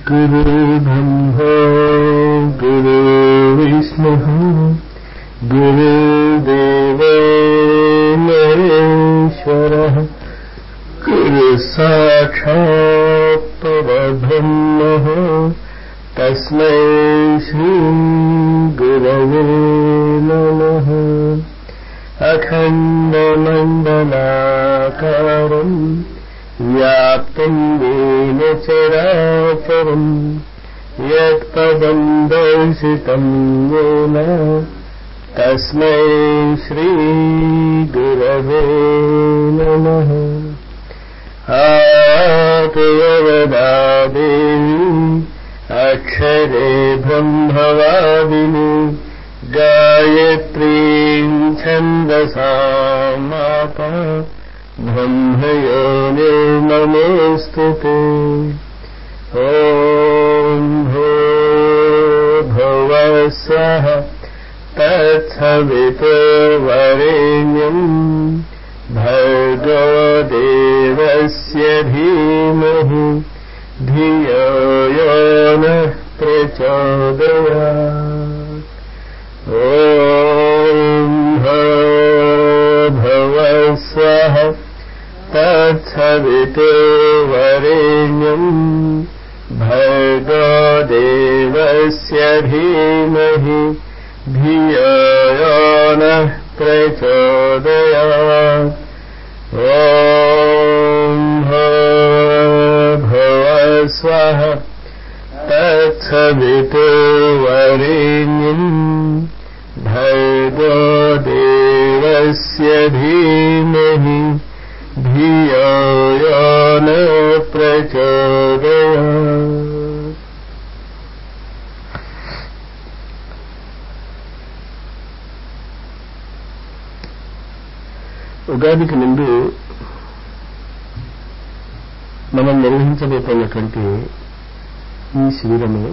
गुरु ब्रह्मा गुरु विष्णुः गुरुदेवो महेश्वरः गुरु साक्षात् परब्रह्मः तस्मै श्रीगुरवे नमः अखण्डमण्डलाकारम् व्याप्तं येन चराचरम् यत्पदम् दर्शितं येन तस्मै श्रीगुरवे नमः आतुवदा देवी अक्षरे ब्रह्मवादिनी गायत्रीं छन्दसा माता ब्रह्मयोने नमोऽस्तु ते ॐ भो भुवस्वः तत्सवितो वरेण्यम् भर्गो देवस्य धीमहि धियो यो नः प्रचोदयात् ॐ भो भुवस्वः तत्सवितो वरेण्यम् भर्गो देवस्य धीमहि धियो यो नः प्रचोदयात् ॐ भो भुवस्वः तत्सवितो वरेण्यम् भर्गो देवस्य धीमहि धियो यो न प्रचोदयात् ఉగాదికి ముందు మనం నిర్వహించబోతున్నటువంటి ఈ శిబిరము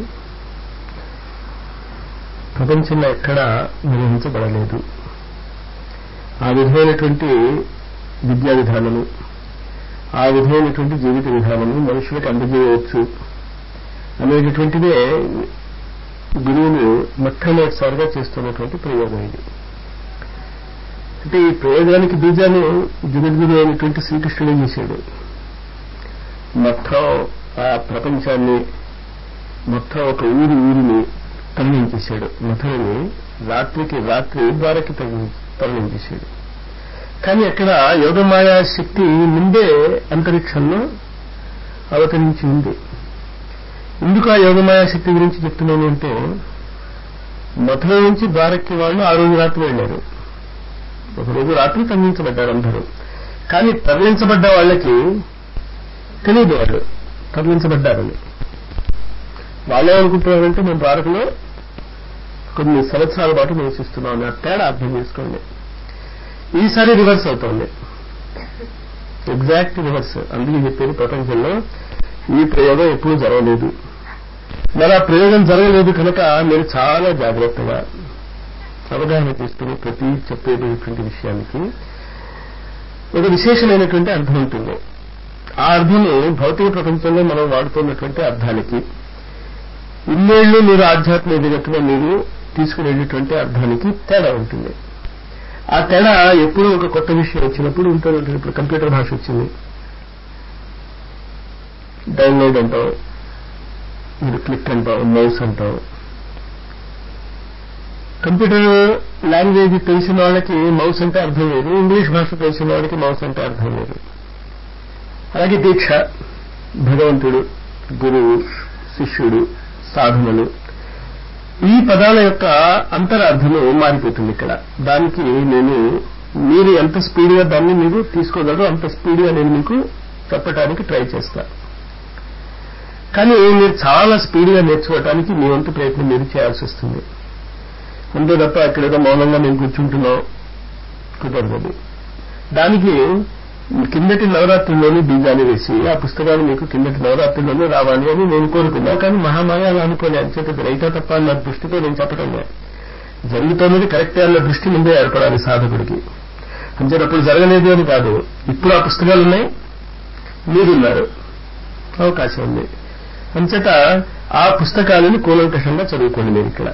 ప్రపంచంలో ఎక్కడా నిర్వహించబడలేదు ఆ విధమైనటువంటి విద్యా విధానము ఆ విధమైనటువంటి జీవిత విధానము మనుషులకు అందజేయవచ్చు అనేటటువంటిదే గురువులు మొట్టమొదటిసారిగా చేస్తున్నటువంటి ప్రయోగం ఇది అంటే ఈ ప్రయోగానికి బీజాన్ని జగద్గురు అయినటువంటి శ్రీకృష్ణుడే చేశాడు మొత్తం ఆ ప్రపంచాన్ని మొత్తం ఒక ఊరి ఊరిని తరలించేశాడు మథురని రాత్రికి రాత్రి ద్వారకి తరలించేశాడు కానీ అక్కడ యోగమాయా శక్తి ముందే అంతరిక్షంలో అవతరించి ఉంది ఎందుకు ఆ యోగమాయా శక్తి గురించి చెప్తున్నాను అంటే మథుర నుంచి ద్వారకి వాళ్ళు ఆ రోజు రాత్రి వెళ్ళారు ఒకరోజు రాత్రి తరలించబడ్డారు అందరూ కానీ తరలించబడ్డ వాళ్ళకి తెలియదు వాళ్ళు తరలించబడ్డారని వాళ్ళే అనుకుంటున్నారంటే మేము ద్వారకలో కొన్ని సంవత్సరాల పాటు నివసిస్తున్నాం అన్న తేడా అర్థం చేసుకోండి ఈసారి రివర్స్ అవుతోంది ఎగ్జాక్ట్ రివర్స్ అందుకే చెప్పేది ప్రపంచంలో ఈ ప్రయోగం ఎప్పుడూ జరగలేదు మరి ఆ ప్రయోగం జరగలేదు కనుక మీరు చాలా జాగ్రత్తగా అవగాహన చేసుకుని ప్రతి చెప్పేటటువంటి విషయానికి ఒక విశేషమైనటువంటి అర్థం ఉంటుంది ఆ అర్థము భౌతిక ప్రపంచంలో మనం వాడుతున్నటువంటి అర్థానికి ఇన్నేళ్లు మీరు ఆధ్యాత్మిక జగత్తులో మీరు తీసుకునేటటువంటి అర్థానికి తేడా ఉంటుంది ఆ తేడా ఎప్పుడూ ఒక కొత్త విషయం వచ్చినప్పుడు ఉంటుంది ఇప్పుడు కంప్యూటర్ భాష వచ్చింది డౌన్లోడ్ అంటాం మీరు క్లిక్ అంటాం మౌస్ అంటాం కంప్యూటర్ లాంగ్వేజ్ తెలిసిన వాళ్ళకి మౌస్ అంటే అర్థం లేదు ఇంగ్లీష్ భాష తెలిసిన వాళ్ళకి మౌస్ అంటే అర్థం లేదు అలాగే దీక్ష భగవంతుడు గురువు శిష్యుడు సాధనలు ఈ పదాల యొక్క అంతరార్థము మారిపోతుంది ఇక్కడ దానికి నేను మీరు ఎంత స్పీడ్గా దాన్ని మీరు తీసుకోగలరో అంత స్పీడ్గా నేను మీకు చెప్పడానికి ట్రై చేస్తా కానీ మీరు చాలా స్పీడ్గా నేర్చుకోవడానికి మీ వంతు ప్రయత్నం మీరు చేయాల్సి వస్తుంది అంతే తప్ప అక్కడేదో మౌనంగా నేను కూర్చుంటున్నాం కుదరదు దానికి కిందటి నవరాత్రుల్లోనే బీజాలు వేసి ఆ పుస్తకాలు మీకు కిందటి నవరాత్రుల్లోనే రావాలి అని నేను కోరుకున్నా కానీ మహామాయ అలా అనుకోలే అంచేత రైతా తప్ప నా దృష్టితో నేను చెప్పటం లేదు జరుగుతున్నది కరెక్టే అన్న దృష్టి ముందే ఏర్పడాలి సాధకుడికి అంచేటప్పుడు జరగలేదు అని కాదు ఇప్పుడు ఆ పుస్తకాలు ఉన్నాయి మీరున్నారు అవకాశం ఉంది అంచేత ఆ పుస్తకాలను కూలంకషంగా చదువుకోండి మీరు ఇక్కడ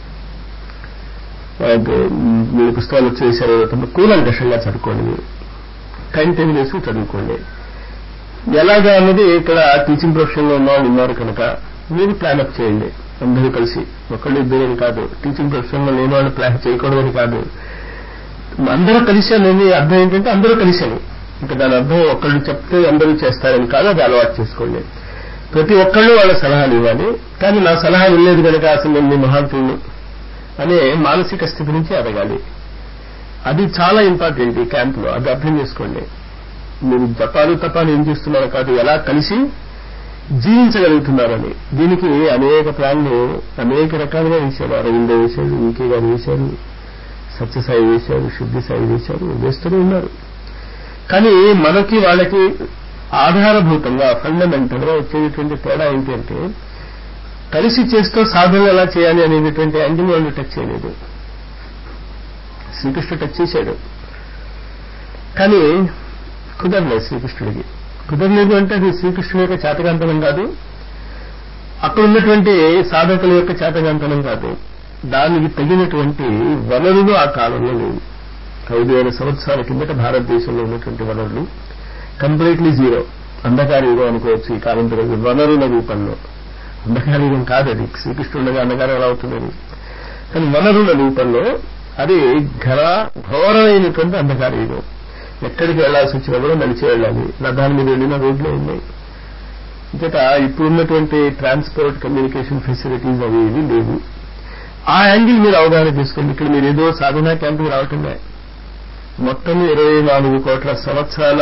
మీరు పుస్తకాలు వచ్చేసారు కూలంకషంగా చదువుకోండి మీరు టైం టేబుల్ వేసి చదువుకోండి ఎలాగా అన్నది ఇక్కడ టీచింగ్ ప్రొఫెషన్లో ఉన్నవాళ్ళు ఉన్నారు కనుక మీరు ప్లాన్ అప్ చేయండి అందరూ కలిసి ఒకళ్ళు ఇద్దరు కాదు టీచింగ్ ప్రొఫెషన్లో లేని వాళ్ళు ప్లాన్ చేయకూడదని కాదు అందరూ కలిసి అనేది అర్థం ఏంటంటే అందరూ కలిసాను ఇంకా దాని అర్థం ఒకళ్ళు చెప్తే అందరూ చేస్తారని కాదు అది అలవాటు చేసుకోండి ప్రతి ఒక్కళ్ళు వాళ్ళ సలహాలు ఇవ్వాలి కానీ నా సలహా వినలేదు కనుక అసలు నేను మీ మహాత్ముడు అనే మానసిక స్థితి నుంచి ఎదగాలి అది చాలా ఇంపార్టెంట్ ఈ క్యాంపులో అది అర్థం చేసుకోండి మీరు జపాలు తపాలు ఏం చేస్తున్నారో కాదు ఎలా కలిసి జీవించగలుగుతున్నారని దీనికి అనేక ప్లాన్లు అనేక రకాలుగా వేశారు అరవింద వేశారు ఈకే గారు వేశారు సత్యసాయి వేశారు శుద్ధి సాయి వేశారు వేస్తూనే ఉన్నారు కానీ మనకి వాళ్ళకి ఆధారభూతంగా ఫండమెంటల్ గా వచ్చేటువంటి తేడా ఏంటి అంటే కలిసి చేస్తూ సాధన ఎలా చేయాలి అనేటువంటి యాంగిల్ వాళ్ళు టచ్ చేయలేదు శ్రీకృష్ణుడు టచ్ చేశాడు కానీ కుదరలేదు శ్రీకృష్ణుడికి కుదరలేదు అంటే అది శ్రీకృష్ణుడి యొక్క చేతకాంతనం కాదు అక్కడ ఉన్నటువంటి సాధకుల యొక్క చేతకాంతనం కాదు దానికి తగినటువంటి వనరులు ఆ కాలంలో లేవు ఐదు వేల సంవత్సరాల కిందట భారతదేశంలో ఉన్నటువంటి వనరులు కంప్లీట్లీ జీరో అంధకార యుగం అనుకోవచ్చు ఈ కాలం తర్వాత వనరుల రూపంలో అంధకార యుగం కాదు అది శ్రీకృష్ణుడిగా అంధకారం ఎలా అవుతుందని కానీ వనరుల రూపంలో అది ఘన ఘోరమైనటువంటి అంధకార యుగం ఎక్కడికి వెళ్లాల్సి వచ్చినా కూడా నడిచి వెళ్ళాలి రథాల మీద వెళ్ళిన రోడ్లే ఉన్నాయి ఇంకట ఇప్పుడున్నటువంటి ట్రాన్స్పోర్ట్ కమ్యూనికేషన్ ఫెసిలిటీస్ అవి ఇవి లేవు ఆ యాంగిల్ మీరు అవగాహన చేసుకోండి ఇక్కడ మీరు ఏదో సాధనా క్యాంపుకి రావటమే మొత్తం ఇరవై నాలుగు కోట్ల సంవత్సరాల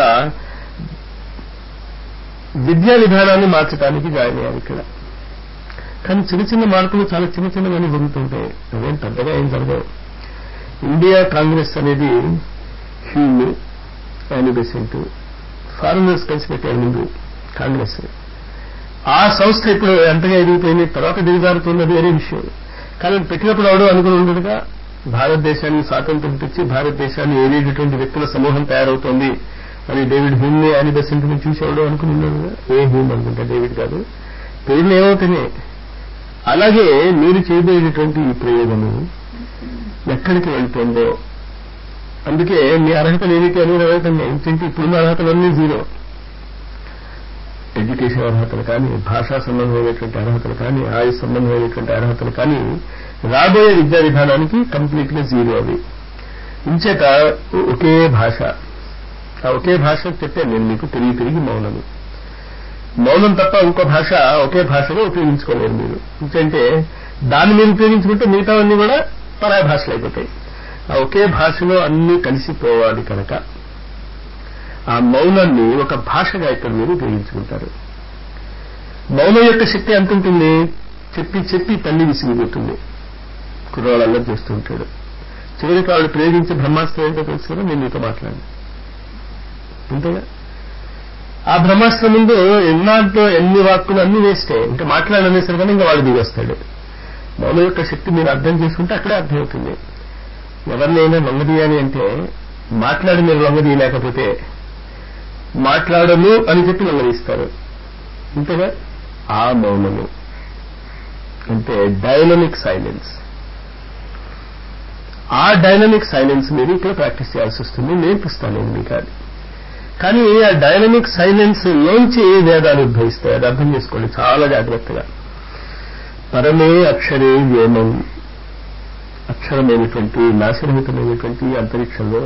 విద్యా విధానాన్ని మార్చడానికి జాయిన్ అయ్యారు ఇక్కడ కానీ చిన్న చిన్న మార్పులు చాలా చిన్న చిన్నవన్నీ జరుగుతుంటాయి అవేం పెద్దగా ఏం జరగవు ఇండియా కాంగ్రెస్ అనేది హ్యూమ్ యానిబెసెంట్ ఫారినర్స్ కలిసి పెట్టారు ముందు కాంగ్రెస్ ఆ సంస్థ ఇప్పుడు ఎంతగా ఎదిగిపోయింది తర్వాత దిగజారుతున్నది వేరే విషయం కానీ పెట్టినప్పుడు అవడం అనుకుని ఉండదుగా భారతదేశానికి స్వాతంత్రం తెచ్చి భారతదేశాన్ని ఏలేటటువంటి వ్యక్తుల సమూహం తయారవుతోంది అని డేవిడ్ హ్యూమ్ ని యాని బెసెంట్ ని చూసేవాడు అనుకుని ఉన్నాడు ఏ హ్యూమ్ అనుకుంటా డేవిడ్ కాదు పేర్లు ఏమవుతున్నాయి అలాగే మీరు చేయబోయేటటువంటి ఈ ప్రయోగము ఎక్కడికి వెళ్తుందో అందుకే మీ అర్హతలు ఏమిటి అనేది అడగటండి ఎందుకంటే ఇప్పుడున్న అర్హతలన్నీ జీరో ఎడ్యుకేషన్ అర్హతలు కానీ భాషా సంబంధమైనటువంటి అర్హతలు కానీ ఆయుష్ సంబంధమైనటువంటి అర్హతలు కానీ రాబోయే విద్యా విధానానికి కంప్లీట్ గా జీరో అవి ఇంచేత ఒకే భాష ఆ ఒకే భాష చెప్పాను నేను మీకు తిరిగి తిరిగి మౌనము మౌనం తప్ప ఇంకో భాష ఒకే భాషగా ఉపయోగించుకోలేరు మీరు ఎందుకంటే దాన్ని మీరు ఉపయోగించుకుంటే మిగతావన్నీ కూడా పరాయ భాషలు అయిపోతాయి ఆ ఒకే భాషలో అన్నీ కలిసిపోవాలి కనుక ఆ మౌనాన్ని ఒక భాషగా ఇక్కడ మీరు ఉపయోగించుకుంటారు మౌనం యొక్క శక్తి ఎంత ఉంటుంది చెప్పి చెప్పి తల్లి విసిగిపోతుంది కుర్రవాళ్ళల్లో చేస్తూ ఉంటాడు చివరికి వాళ్ళు ప్రయోగించే బ్రహ్మాస్త్రం ఏంటో తెలుసు కదా నేను మీతో మాట్లాడి అంతేగా ఆ బ్రహ్మాస్త్రం ముందు ఎన్నాటితో ఎన్ని వాక్కులు అన్ని వేస్తే ఇంకా మాట్లాడనేసరి కానీ ఇంకా వాడు దిగొస్తాడు మౌనం యొక్క శక్తి మీరు అర్థం చేసుకుంటే అక్కడే అర్థమవుతుంది ఎవరినైనా లొంగదీయాలి అంటే మాట్లాడి మీరు లొంగదీయలేకపోతే మాట్లాడను అని చెప్పి లొంగదీస్తారు అంతేగా ఆ మౌనము అంటే డైనమిక్ సైలెన్స్ ఆ డైనమిక్ సైలెన్స్ మీరు ఇక్కడ ప్రాక్టీస్ చేయాల్సి వస్తుంది నేర్పిస్తాను నేను మీకు అది కానీ ఆ డైనమిక్ సైలెన్స్ లోంచి వేదాలు ఉద్భవిస్తాయి అది అర్థం చేసుకోండి చాలా జాగ్రత్తగా పరమే అక్షరే వ్యోమం అక్షరమైనటువంటి నాశరహితమైనటువంటి అంతరిక్షంలో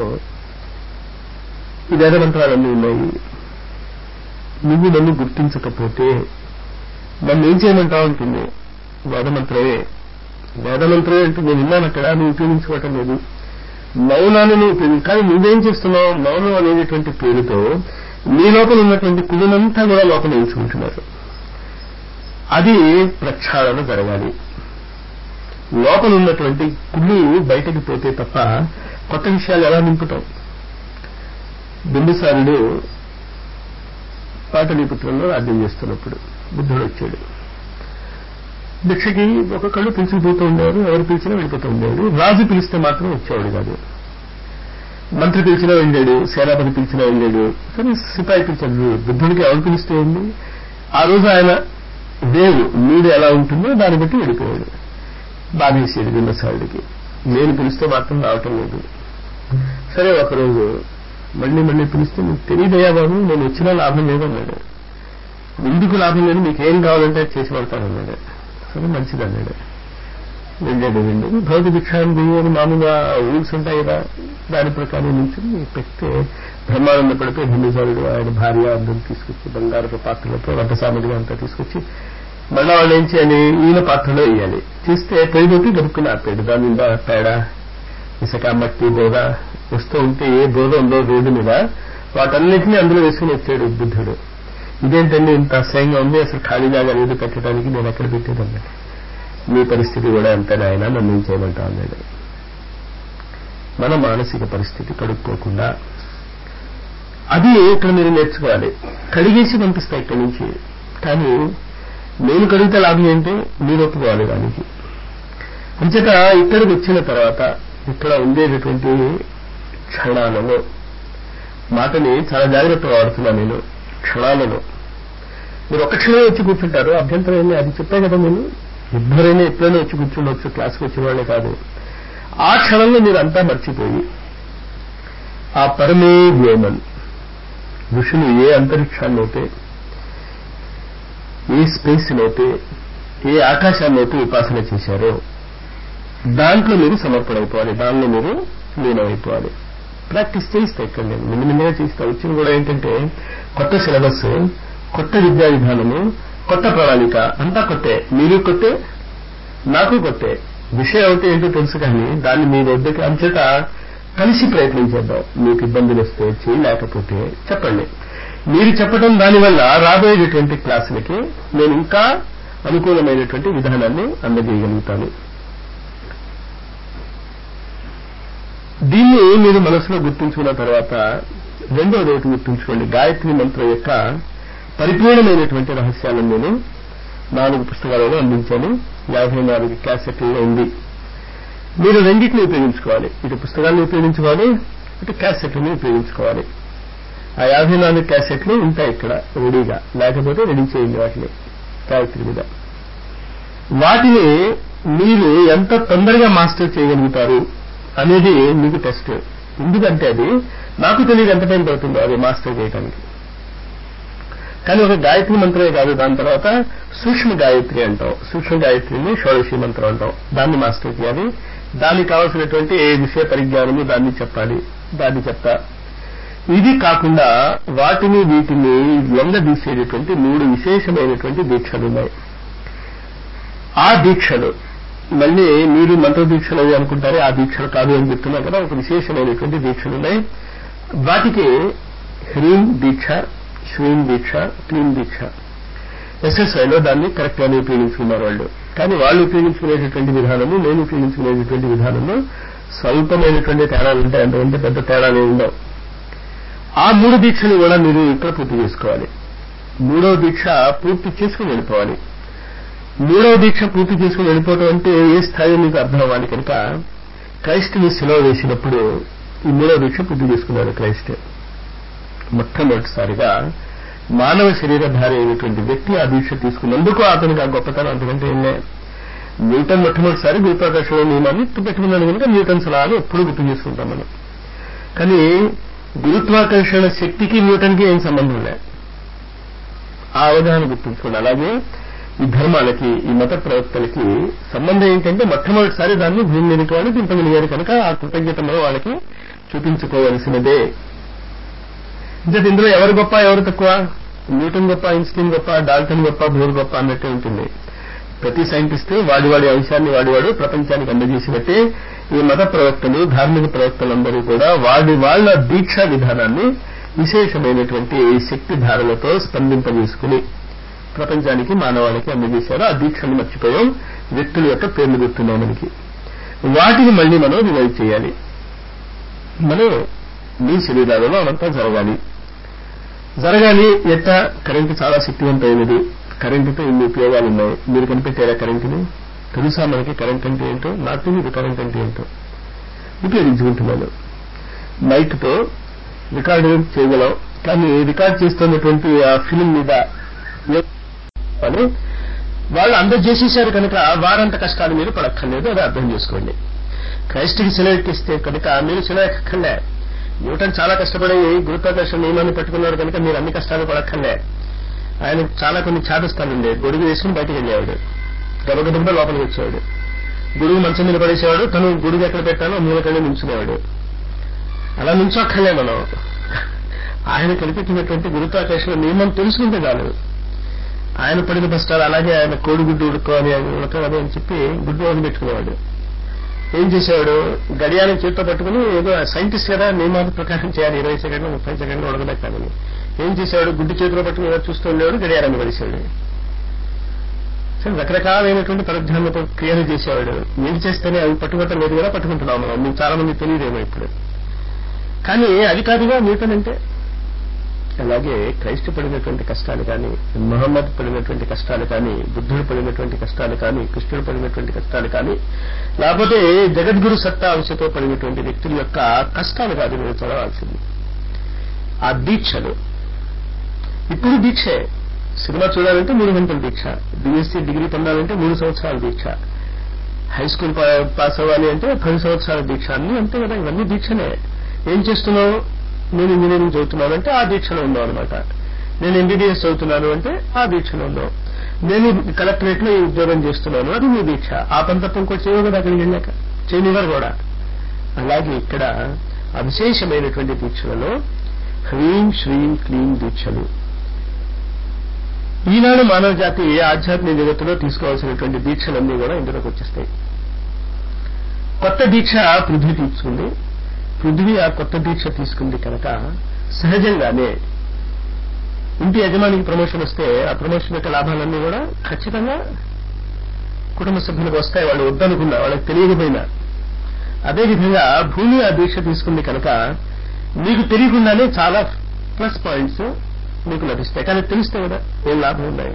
ఈ వేద మంత్రాలన్నీ ఉన్నాయి నువ్వు నన్ను గుర్తించకపోతే నన్ను ఏం చేయమంటావు ఉంటుంది వేదమంత్రమే వేదమంత్రమే అంటే నేను విన్నాను అక్కడ నువ్వు ఉపయోగించుకోవటం లేదు మౌనాన్ని నువ్వు ఉపయోగించు కానీ నువ్వేం చేస్తున్నావు మౌనం అనేటటువంటి పేరుతో నీ లోపల ఉన్నటువంటి కుళ్ళనంతా కూడా లోపల ఎంచుకుంటున్నారు అది ప్రక్షాళన జరగాలి లోపల ఉన్నటువంటి కుళ్ళు బయటకు పోతే తప్ప కొత్త విషయాలు ఎలా నింపుతాం బిందుసారుడు పాటలీపుత్రంలో రాజ్యం చేస్తున్నప్పుడు బుద్ధుడు వచ్చాడు భిక్షకి ఒక్కొక్కళ్ళు పిలిచిపోతూ ఉండేవారు ఎవరు పిలిచినా వెళ్ళిపోతూ ఉండేవాడు రాజు పిలిస్తే మాత్రం వచ్చేవాడు కాదు మంత్రి పిలిచినా వెళ్ళాడు సేనాపతి పిలిచినా వెళ్ళాడు కానీ సిపాయి పిలిచాడు బుద్ధుడికి ఎవరు పిలిస్తే ఉంది ఆ రోజు ఆయన వేవ్ మూడు ఎలా ఉంటుందో దాన్ని బట్టి వెళ్ళిపోయాడు బాధేసేది విన్నసాళ్ళకి నేను పిలిస్తే మాత్రం రావటం లేదు సరే ఒకరోజు మళ్ళీ మళ్ళీ పిలిస్తే నీకు తెలియదయ్యా బాబు నేను వచ్చినా లాభం లేదన్నాడు ఎందుకు లాభం లేదు మీకు ఏం కావాలంటే అది చేసి పెడతానన్నాడు సరే మంచిది అన్నాడు వెళ్ళాడు వెళ్ళి భౌతిక భిక్షాన్ని బియ్యం అని మామూలుగా రూల్స్ ఉంటాయి కదా దాని ప్రకారం నుంచి పెడితే బ్రహ్మానంద పడితే హిందూసారుడు ఆయన భార్య అందరిని తీసుకొచ్చి బంగారపు పాత్రలతో వంట సామగ్రి అంతా తీసుకొచ్చి మళ్ళా వాళ్ళు ఏం చేయాలి ఈయన పాత్రలో వేయాలి చేస్తే పెరిగొట్టి దొరుకుని ఆపాడు దాని మీద పేడ ఇసుక మట్టి బోధ వస్తూ ఉంటే ఏ బోధ ఉందో రోడ్డు మీద వాటన్నిటినీ అందులో వేసుకుని వచ్చాడు బుద్ధుడు ఇదేంటండి ఇంత అసహ్యంగా ఉంది అసలు ఖాళీ జాగా లేదు పెట్టడానికి నేను ఎక్కడ పెట్టేదన్నాడు మీ పరిస్థితి కూడా అంతే నాయన నన్ను ఏం చేయమంటా అన్నాడు మన మానసిక పరిస్థితి కడుక్కోకుండా అది ఇక్కడ మీరు నేర్చుకోవాలి కడిగేసి పంపిస్తా ఇక్కడి నుంచి కానీ నేను కడిగితే లాభం ఏంటి మీరు ఒప్పుకోవాలి దానికి అంచేత ఇక్కడికి వచ్చిన తర్వాత ఇక్కడ ఉండేటటువంటి క్షణాలలో మాటని చాలా జాగ్రత్తగా వాడుతున్నా నేను క్షణాలలో మీరు ఒక క్షణం వచ్చి కూర్చుంటారు అభ్యంతరం ఏంటి అది చెప్పే కదా నేను ఎవ్వరైనా ఎప్పుడైనా వచ్చి కూర్చుండొచ్చు క్లాస్కి వచ్చే వాళ్ళే కాదు ఆ క్షణంలో మీరు అంతా మర్చిపోయి ఆ పరమే వ్యోమన్ ఋషులు ఏ అంతరిక్షాన్నైతే ఏ స్పేస్నైతే ఏ ఆకాశాన్నైతే ఉపాసన చేశారో దాంట్లో మీరు సమర్పణైపోవాలి దానిలో మీరు లీనమైపోవాలి ప్రాక్టీస్ చేయిస్తా ఇక్కడ నేను నిన్న నిన్నగా చేయిస్తా వచ్చిన కూడా ఏంటంటే కొత్త సిలబస్ కొత్త విద్యా విధానము కొత్త ప్రణాళిక అంతా కొత్తే మీరు కొత్తే నాకు కొత్తే విషయం అయితే ఏంటో తెలుసు కానీ దాన్ని మీ వద్దకి అంచేత కలిసి ప్రయత్నం చేద్దాం మీకు ఇబ్బందులు వస్తే చేయలేకపోతే చెప్పండి మీరు చెప్పడం దానివల్ల రాబోయేటటువంటి క్లాసులకి నేను ఇంకా అనుకూలమైనటువంటి విధానాన్ని అందజేయగలుగుతాను దీన్ని మీరు మనసులో గుర్తుంచుకున్న తర్వాత రెండోది ఒకటి గుర్తుంచుకోండి గాయత్రి మంత్రం యొక్క పరిపూర్ణమైనటువంటి రహస్యాలను నేను నాలుగు పుస్తకాలలో అందించాను యాభై నాలుగు క్యాసెట్లలో ఉంది మీరు రెండింటిని ఉపయోగించుకోవాలి ఇటు పుస్తకాలను ఉపయోగించుకోవాలి ఇటు క్యాసెట్లను ఉపయోగించుకోవాలి ఆ యాభై నాలుగు క్యాసెట్లు ఉంటాయి ఇక్కడ రెడీగా లేకపోతే రెడీ చేయండి వాటిని గాయత్రి మీద వాటిని మీరు ఎంత తొందరగా మాస్టర్ చేయగలుగుతారు అనేది మీకు టెస్ట్ ఎందుకంటే అది నాకు తెలియదు ఎంత టైం పడుతుందో అది మాస్టర్ చేయడానికి కానీ ఒక గాయత్రి మంత్రమే కాదు దాని తర్వాత సూక్ష్మ గాయత్రి అంటాం సూక్ష్మ గాయత్రిని షోడశి మంత్రం అంటాం దాన్ని మాస్టర్ చేయాలి దానికి కావలసినటువంటి ఏ విషయ పరిజ్ఞానము దాన్ని చెప్పాలి దాన్ని చెప్తా ఇది కాకుండా వాటిని వీటిని లొంగదీసేటటువంటి మూడు విశేషమైనటువంటి దీక్షలు ఉన్నాయి ఆ దీక్షలు మళ్ళీ మీరు మంత్ర దీక్షలు అవి అనుకుంటారే ఆ దీక్షలు కాదు అని చెప్తున్నా కదా ఒక విశేషమైనటువంటి దీక్షలు ఉన్నాయి వాటికి హ్రీం దీక్ష శ్రీం దీక్ష క్లీం దీక్ష ఎస్ఎస్ఐలో దాన్ని కరెక్ట్ గానే ఉపయోగించుకున్నారు వాళ్ళు కానీ వాళ్ళు ఉపయోగించుకునేటటువంటి విధానము నేను ఉపయోగించుకునేటటువంటి విధానంలో స్వల్పమైనటువంటి తేడాలు ఉంటాయి అంతకంటే పెద్ద తేడాలు ఉండవు ఆ మూడు దీక్షలు కూడా మీరు ఇక్కడ పూర్తి చేసుకోవాలి మూడవ దీక్ష పూర్తి చేసుకుని వెళ్ళిపోవాలి మూడవ దీక్ష పూర్తి చేసుకుని వెళ్ళిపోవడం అంటే ఏ స్థాయి మీకు అర్థం అవ్వాలి కనుక క్రైస్ట్ని సెలవ వేసినప్పుడు ఈ మూడవ దీక్ష పూర్తి చేసుకున్నాడు క్రైస్ట్ మొట్టమొదటిసారిగా మానవ శరీరధారి అయినటువంటి వ్యక్తి ఆ దీక్ష తీసుకున్నందుకు అతనికి ఆ గొప్పతనం అంతకంటే ఏమే న్యూటన్ మొట్టమొదటిసారి గురుత్వాకర్షణ నియమాన్ని పెట్టుకున్నాడు కనుక న్యూటన్ సలహాలు ఎప్పుడు గుర్తు చేసుకుంటాం మనం కానీ గురుత్వాకర్షణ శక్తికి న్యూటన్కి ఏం సంబంధం లేదు ఆ అవగాహన గుర్తుంచుకోండి అలాగే ఈ ధర్మాలకి ఈ మత ప్రవక్తలకి సంబంధం ఏంటంటే మొట్టమొదటిసారి దాన్ని భూమి మీదకి వాళ్ళు దింపగలిగారు కనుక ఆ కృతజ్ఞత మనం వాళ్ళకి చూపించుకోవలసినదే అంటే ఇందులో ఎవరు గొప్ప ఎవరు తక్కువ న్యూటన్ గొప్ప ఐన్స్టీన్ గొప్ప డాల్టన్ గొప్ప బోర్ గొప్ప అన్నట్టే ఉంటుంది ప్రతి సైంటిస్ట్ వాడి వాడి అంశాన్ని వాడివాడు ప్రపంచానికి అందజేసినట్టే ఈ మత ప్రవక్తలు ధార్మిక ప్రవక్తలందరూ కూడా వాడి వాళ్ళ దీక్షా విధానాన్ని విశేషమైనటువంటి శక్తి ధారలతో స్పందింపజేసుకుని ప్రపంచానికి మానవాళికి అందజేశారు ఆ దీక్షను మర్చిపోయాం వ్యక్తుల యొక్క పేర్లు గుర్తున్నాం మనకి వాటిని మళ్ళీ మనం రివైవ్ చేయాలి మనం మీ శరీరాలలో అవంతా జరగాలి జరగాలి ఎట్ట కరెంటు చాలా శక్తివంతమైనది కరెంటుతో ఇన్ని ఉపయోగాలు ఉన్నాయి మీరు కనిపెట్టారా కరెంటుని తెలుసా మనకి కరెంట్ అంటే ఏంటో నాకు తెలియదు కరెంట్ అంటే ఏంటో ఉపయోగించుకుంటున్నాను మైక్తో రికార్డు చేయగలం కానీ రికార్డ్ చేస్తున్నటువంటి ఆ ఫిలిం మీద అని వాళ్ళు అందజేసేశారు కనుక వారంత కష్టాలు మీరు పడక్కర్లేదు అది అర్థం చేసుకోండి క్రైస్ట్కి శిల ఎక్కిస్తే కనుక మీరు శిల ఎక్కక్కర్లే న్యూటన్ చాలా కష్టపడి గురుత్వాకర్షణ నియమాన్ని పెట్టుకున్నారు కనుక మీరు అన్ని కష్టాలు పడక్కర్లే ఆయన చాలా కొన్ని చాదస్తాలు ఉండే గొడుగు వేసుకుని బయటకు వెళ్ళేవాడు గబగబగా లోపలికి వచ్చేవాడు గుడుగు మంచం మీద పడేసేవాడు తను గుడుగు ఎక్కడ పెట్టాలో మూలకెళ్ళి నించునేవాడు అలా నుంచోక్కర్లే మనం ఆయన కనిపెట్టినటువంటి గురుత్వాకర్షణ నియమం తెలుసుకుంటే చాలు ఆయన పడిన కష్టాలు అలాగే ఆయన కోడిగుడ్డు ఉడుకోవాలి అని ఉడకాలి అని చెప్పి గుడ్డు వదిలి పెట్టుకునేవాడు ఏం చేసేవాడు గడియారం చేతితో పట్టుకుని ఏదో సైంటిస్ట్ కదా నియమాల ప్రకారం చేయాలి ఇరవై సెకండ్లు ముప్పై సెకండ్లు ఉడకబెట్టాలని ఏం చేసేవాడు గుడ్డు చేతిలో పట్టుకుని ఏదో చూస్తూ ఉండేవాడు గడియారాన్ని పడిసేవాడు సరే రకరకాలైనటువంటి పరధ్యానంతో క్రియలు చేసేవాడు ఏం చేస్తేనే అవి పట్టుకోవటం లేదు కదా పట్టుకుంటున్నాం మనం మీకు చాలా మంది తెలియదేమో ఇప్పుడు కానీ అది కాదుగా న్యూటన్ అంటే అలాగే క్రైస్తు పడినటువంటి కష్టాలు కానీ మహమ్మద్ పడినటువంటి కష్టాలు కానీ బుద్ధుడు పడినటువంటి కష్టాలు కానీ కృష్ణుడు పడినటువంటి కష్టాలు కానీ లేకపోతే జగద్గురు సత్తా అంశతో పడినటువంటి వ్యక్తుల యొక్క కష్టాలు కాదు మీరు చదవాల్సింది ఆ దీక్షలు ఇప్పుడు దీక్షే సినిమా చూడాలంటే మూడు గంటల దీక్ష బీఎస్సీ డిగ్రీ పొందాలంటే మూడు సంవత్సరాల దీక్ష హై స్కూల్ పాస్ అవ్వాలి అంటే పది సంవత్సరాల దీక్ష అన్ని అంతే కదా ఇవన్నీ దీక్షనే ఏం చేస్తున్నావు నేను ఇంజనీరింగ్ చదువుతున్నాను అంటే ఆ దీక్షలో ఉందాం అనమాట నేను ఎంబీబీఎస్ చదువుతున్నాను అంటే ఆ దీక్షలో ఉందాం నేను కలెక్టరేట్ లో ఈ ఉద్యోగం చేస్తున్నాను అది మీ దీక్ష ఆ పని తప్ప ఇంకో చేయవు కదా అక్కడికి వెళ్ళాక చేయనివారు కూడా అలాగే ఇక్కడ అవిశేషమైనటువంటి దీక్షలలో హ్రీం శ్రీం క్లీం దీక్షలు ఈనాడు మానవ జాతి ఆధ్యాత్మిక జగత్తులో తీసుకోవాల్సినటువంటి దీక్షలన్నీ కూడా ఇందులోకి వచ్చేస్తాయి కొత్త దీక్ష పృథ్వీ తీసుకుంది పృథ్వీ ఆ కొత్త దీక్ష తీసుకుంది కనుక సహజంగానే ఇంటి యజమానికి ప్రమోషన్ వస్తే ఆ ప్రమోషన్ యొక్క లాభాలన్నీ కూడా ఖచ్చితంగా కుటుంబ సభ్యులకు వస్తాయి వాళ్ళు వద్దనుకున్నా వాళ్ళకి తెలియకపోయినా అదేవిధంగా భూమి ఆ దీక్ష తీసుకుంది కనుక మీకు తెలియకుండానే చాలా ప్లస్ పాయింట్స్ మీకు లభిస్తాయి కానీ తెలిస్తే కదా ఏం లాభం ఉన్నాయి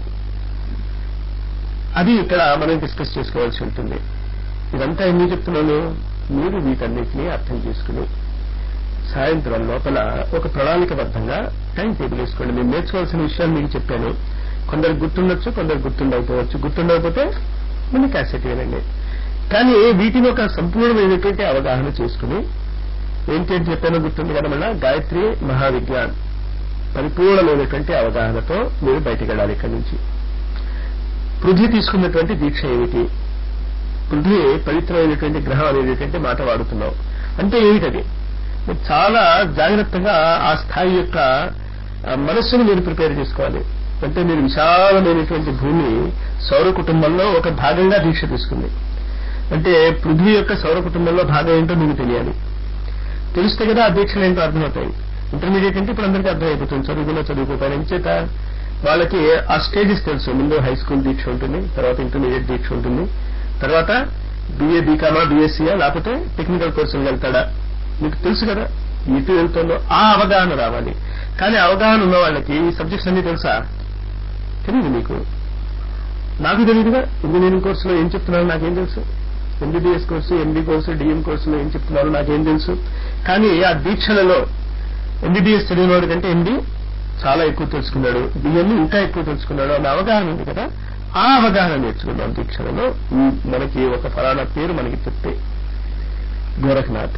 అది ఇక్కడ మనం డిస్కస్ చేసుకోవాల్సి ఉంటుంది ఇదంతా ఎందుకు చెప్తున్నాను మీరు వీటన్నిటినీ అర్థం చేసుకుని సాయంత్రం లోపల ఒక ప్రణాళికబద్ధంగా టైం టేబుల్ వేసుకోండి నేను నేర్చుకోవాల్సిన విషయాలు మీకు చెప్పాను కొందరు గుర్తుండొచ్చు కొందరు గుర్తుండకపోవచ్చు గుర్తుండకపోతే మళ్ళీ క్యాసెట్ వినండి కానీ వీటిని ఒక సంపూర్ణమైనటువంటి అవగాహన చేసుకుని ఏంటంటే చెప్పానో గుర్తుంది కదా మళ్ళా గాయత్రి మహావిజ్ఞాన్ పరిపూర్ణమైనటువంటి అవగాహనతో మీరు బయటికి వెళ్ళాలి ఇక్కడి నుంచి పృథ్వీ తీసుకున్నటువంటి దీక్ష ఏమిటి పృథ్వీ పవిత్రమైనటువంటి గ్రహం అనేటటువంటి మాట వాడుతున్నాం అంటే ఏమిటది మీరు చాలా జాగ్రత్తగా ఆ స్థాయి యొక్క మనస్సును మీరు ప్రిపేర్ చేసుకోవాలి అంటే మీరు విశాలమైనటువంటి భూమి సౌర కుటుంబంలో ఒక భాగంగా దీక్ష తీసుకుంది అంటే పృథ్వీ యొక్క సౌర కుటుంబంలో భాగం ఏంటో మీకు తెలియాలి తెలిస్తే కదా ఆ దీక్షలు ఏంటో అర్థమవుతాయి ఇంటర్మీడియట్ అంటే ఇప్పుడు అందరికీ అర్థమైపోతుంది చదువుకున్న చదువుకోకపోయినా ఎంచేత వాళ్ళకి ఆ స్టేజెస్ తెలుసు ముందు హై స్కూల్ దీక్ష ఉంటుంది తర్వాత ఇంటర్మీడియట్ దీక్ష ఉంటుంది తర్వాత బీఏ బీకామా బీఎస్సీయా లేకపోతే టెక్నికల్ కోర్సులు వెళ్తాడా మీకు తెలుసు కదా ఎటు వెళ్తుందో ఆ అవగాహన రావాలి కానీ అవగాహన ఉన్న వాళ్ళకి ఈ సబ్జెక్ట్స్ అన్ని తెలుసా తెలియదు మీకు నాకు తెలియదుగా ఇంజనీరింగ్ కోర్సులో ఏం చెప్తున్నారో నాకేం తెలుసు MBBS course MB course DM కోర్సులో ఏం చెప్తున్నారో నాకేం తెలుసు కానీ ఆ దీక్షలలో ఎంబీబీఎస్ చదివినవాడు కంటే ఎంబీ చాలా ఎక్కువ తెలుసుకున్నాడు డిఎం ఇంకా ఎక్కువ తెలుసుకున్నాడు అన్న అవగాహన ఉంది కదా ఆ అవగాహన నేర్చుకున్నాం దీక్షలలో మనకి ఒక ఫలానా పేరు మనకి చెప్తే గోరఖనాథ్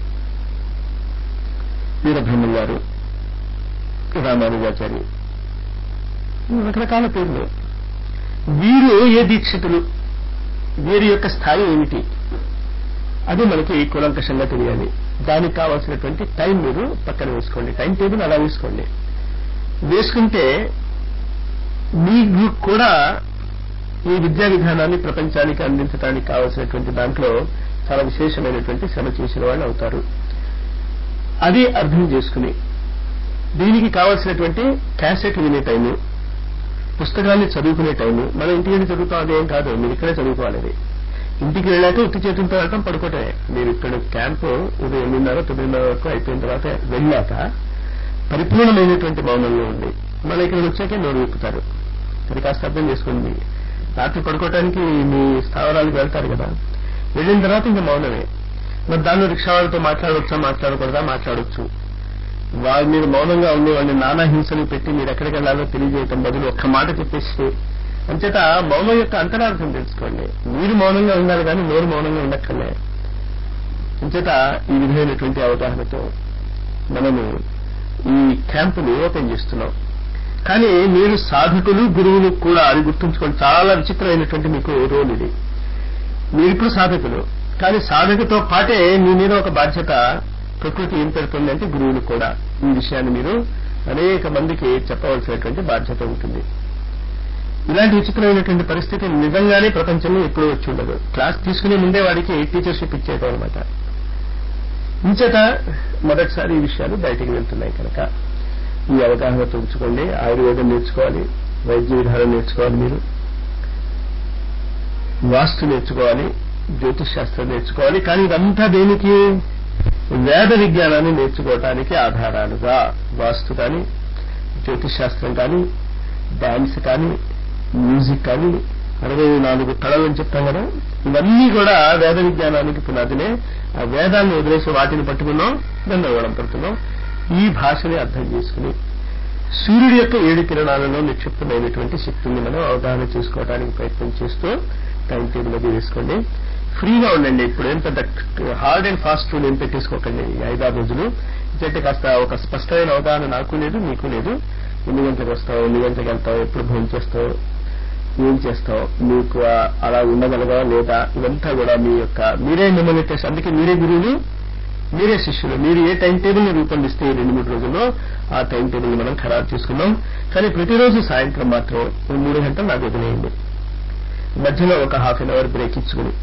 వీరబ్రహ్మం గారు రామానుజాచారి రకరకాల పేర్లు వీరు ఏ దీక్షితులు వీరి యొక్క స్థాయి ఏమిటి అది మనకి కూలంకషంగా తెలియాలి దానికి కావాల్సినటువంటి టైం మీరు పక్కన వేసుకోండి టైం టేబుల్ అలా వేసుకోండి వేసుకుంటే మీకు కూడా ఈ విద్యా విధానాన్ని ప్రపంచానికి అందించడానికి కావలసినటువంటి దాంట్లో చాలా విశేషమైనటువంటి శ్రమ చేసిన వాళ్ళు అవుతారు అది అర్థం చేసుకుని దీనికి కావలసినటువంటి క్యాసెట్ వినే టైము పుస్తకాన్ని చదువుకునే టైము మనం ఇంటికి వెళ్ళి చదువుతాం అదేం కాదు మీరు ఇక్కడే చదువుకోవాలి అది ఇంటికి వెళ్ళాక ఉత్తి చేతులతో వెళ్ళటం పడుకోవటమే మీరు ఇక్కడ క్యాంపు ఉదయం ఎనిమిదిన్నర తొమ్మిదిన్నర వరకు అయిపోయిన తర్వాత వెళ్ళాక పరిపూర్ణమైనటువంటి మౌనంలో ఉంది మళ్ళీ ఇక్కడికి వచ్చాకే నోరు విప్పుతారు అది కాస్త అర్థం చేసుకోండి రాత్రి పడుకోవటానికి మీ స్థావరాలకు వెళ్తారు కదా వెళ్ళిన తర్వాత ఇంకా మౌనమే మరి దానిలో రిక్షా వాళ్ళతో మాట్లాడవచ్చా మాట్లాడకూడదా మాట్లాడొచ్చు వారి మీరు మౌనంగా ఉండి వాళ్ళని నానా హింసలు పెట్టి మీరు ఎక్కడికి వెళ్ళాలో తెలియజేయటం బదులు ఒక్క మాట చెప్పేసి అంచేత మౌనం యొక్క అంతరార్థం తెలుసుకోండి మీరు మౌనంగా ఉండాలి కానీ నోరు మౌనంగా ఉండక్కర్లే అంచేత ఈ విధమైనటువంటి అవగాహనతో మనము ఈ క్యాంపుని ఓపెన్ చేస్తున్నాం కానీ మీరు సాధకులు గురువులు కూడా అది గుర్తుంచుకోండి చాలా విచిత్రమైనటువంటి మీకు రోల్ ఇది మీరు ఇప్పుడు సాధకులు కానీ సాధకుతో పాటే మీ మీద ఒక బాధ్యత ప్రకృతి ఏం పెడుతుంది అంటే గురువులు కూడా ఈ విషయాన్ని మీరు అనేక మందికి చెప్పవలసినటువంటి బాధ్యత ఉంటుంది ఇలాంటి విచిత్రమైనటువంటి పరిస్థితి నిజంగానే ప్రపంచంలో ఎప్పుడూ వచ్చి ఉండదు క్లాస్ తీసుకునే ముందే వాడికి టీచర్షిప్ ఇచ్చేయటం అనమాట ఇంచేత మొదటిసారి ఈ విషయాలు బయటికి వెళ్తున్నాయి కనుక ఈ అవగాహనతో ఉంచుకోండి ఆయుర్వేదం నేర్చుకోవాలి వైద్య విధానం నేర్చుకోవాలి మీరు వాస్తు నేర్చుకోవాలి జ్యోతిష్ శాస్త్రం నేర్చుకోవాలి కానీ ఇదంతా దేనికి వేద విజ్ఞానాన్ని నేర్చుకోవటానికి ఆధారాలుగా వాస్తు కానీ జ్యోతిష్ శాస్త్రం కానీ డాన్స్ కానీ మ్యూజిక్ కానీ అరవై నాలుగు కళలు అని చెప్తాం కదా ఇవన్నీ కూడా వేద విజ్ఞానానికి పునాదినే ఆ వేదాన్ని వదిలేసి వాటిని పట్టుకున్నాం గందరగోళం పడుతున్నాం ఈ భాషని అర్థం చేసుకుని సూర్యుడి యొక్క ఏడు కిరణాలలో నిక్షిప్తమైనటువంటి శక్తిని మనం అవగాహన చేసుకోవడానికి ప్రయత్నం చేస్తూ టైం టేబుల్ అది వేసుకోండి ఫ్రీగా ఉండండి ఇప్పుడు ఏం పెద్ద హార్డ్ అండ్ ఫాస్ట్ రూల్ ఏం పెట్టేసుకోకండి ఈ ఐదారు రోజులు అంటే కాస్త ఒక స్పష్టమైన అవగాహన నాకు లేదు మీకు లేదు ఎన్ని గంటలకు వస్తావు ఎన్ని గంటలకు వెళ్తావు ఎప్పుడు భోజనం చేస్తావు ఏం చేస్తావు మీకు అలా ఉండగలగా లేదా ఇదంతా కూడా మీ యొక్క మీరే మిమ్మల్ని టెస్ట్ అందుకే మీరే గురువులు మీరే శిష్యులు మీరు ఏ టైం టేబుల్ ని రూపొందిస్తే ఈ రెండు మూడు రోజుల్లో ఆ టైం టేబుల్ ని మనం ఖరారు చేసుకున్నాం కానీ ప్రతిరోజు సాయంత్రం మాత్రం మూడు గంటలు నాకు వదిలేయండి మధ్యలో ఒక హాఫ్ అన్ అవర్ బ్రేక్ ఇచ్చుకుని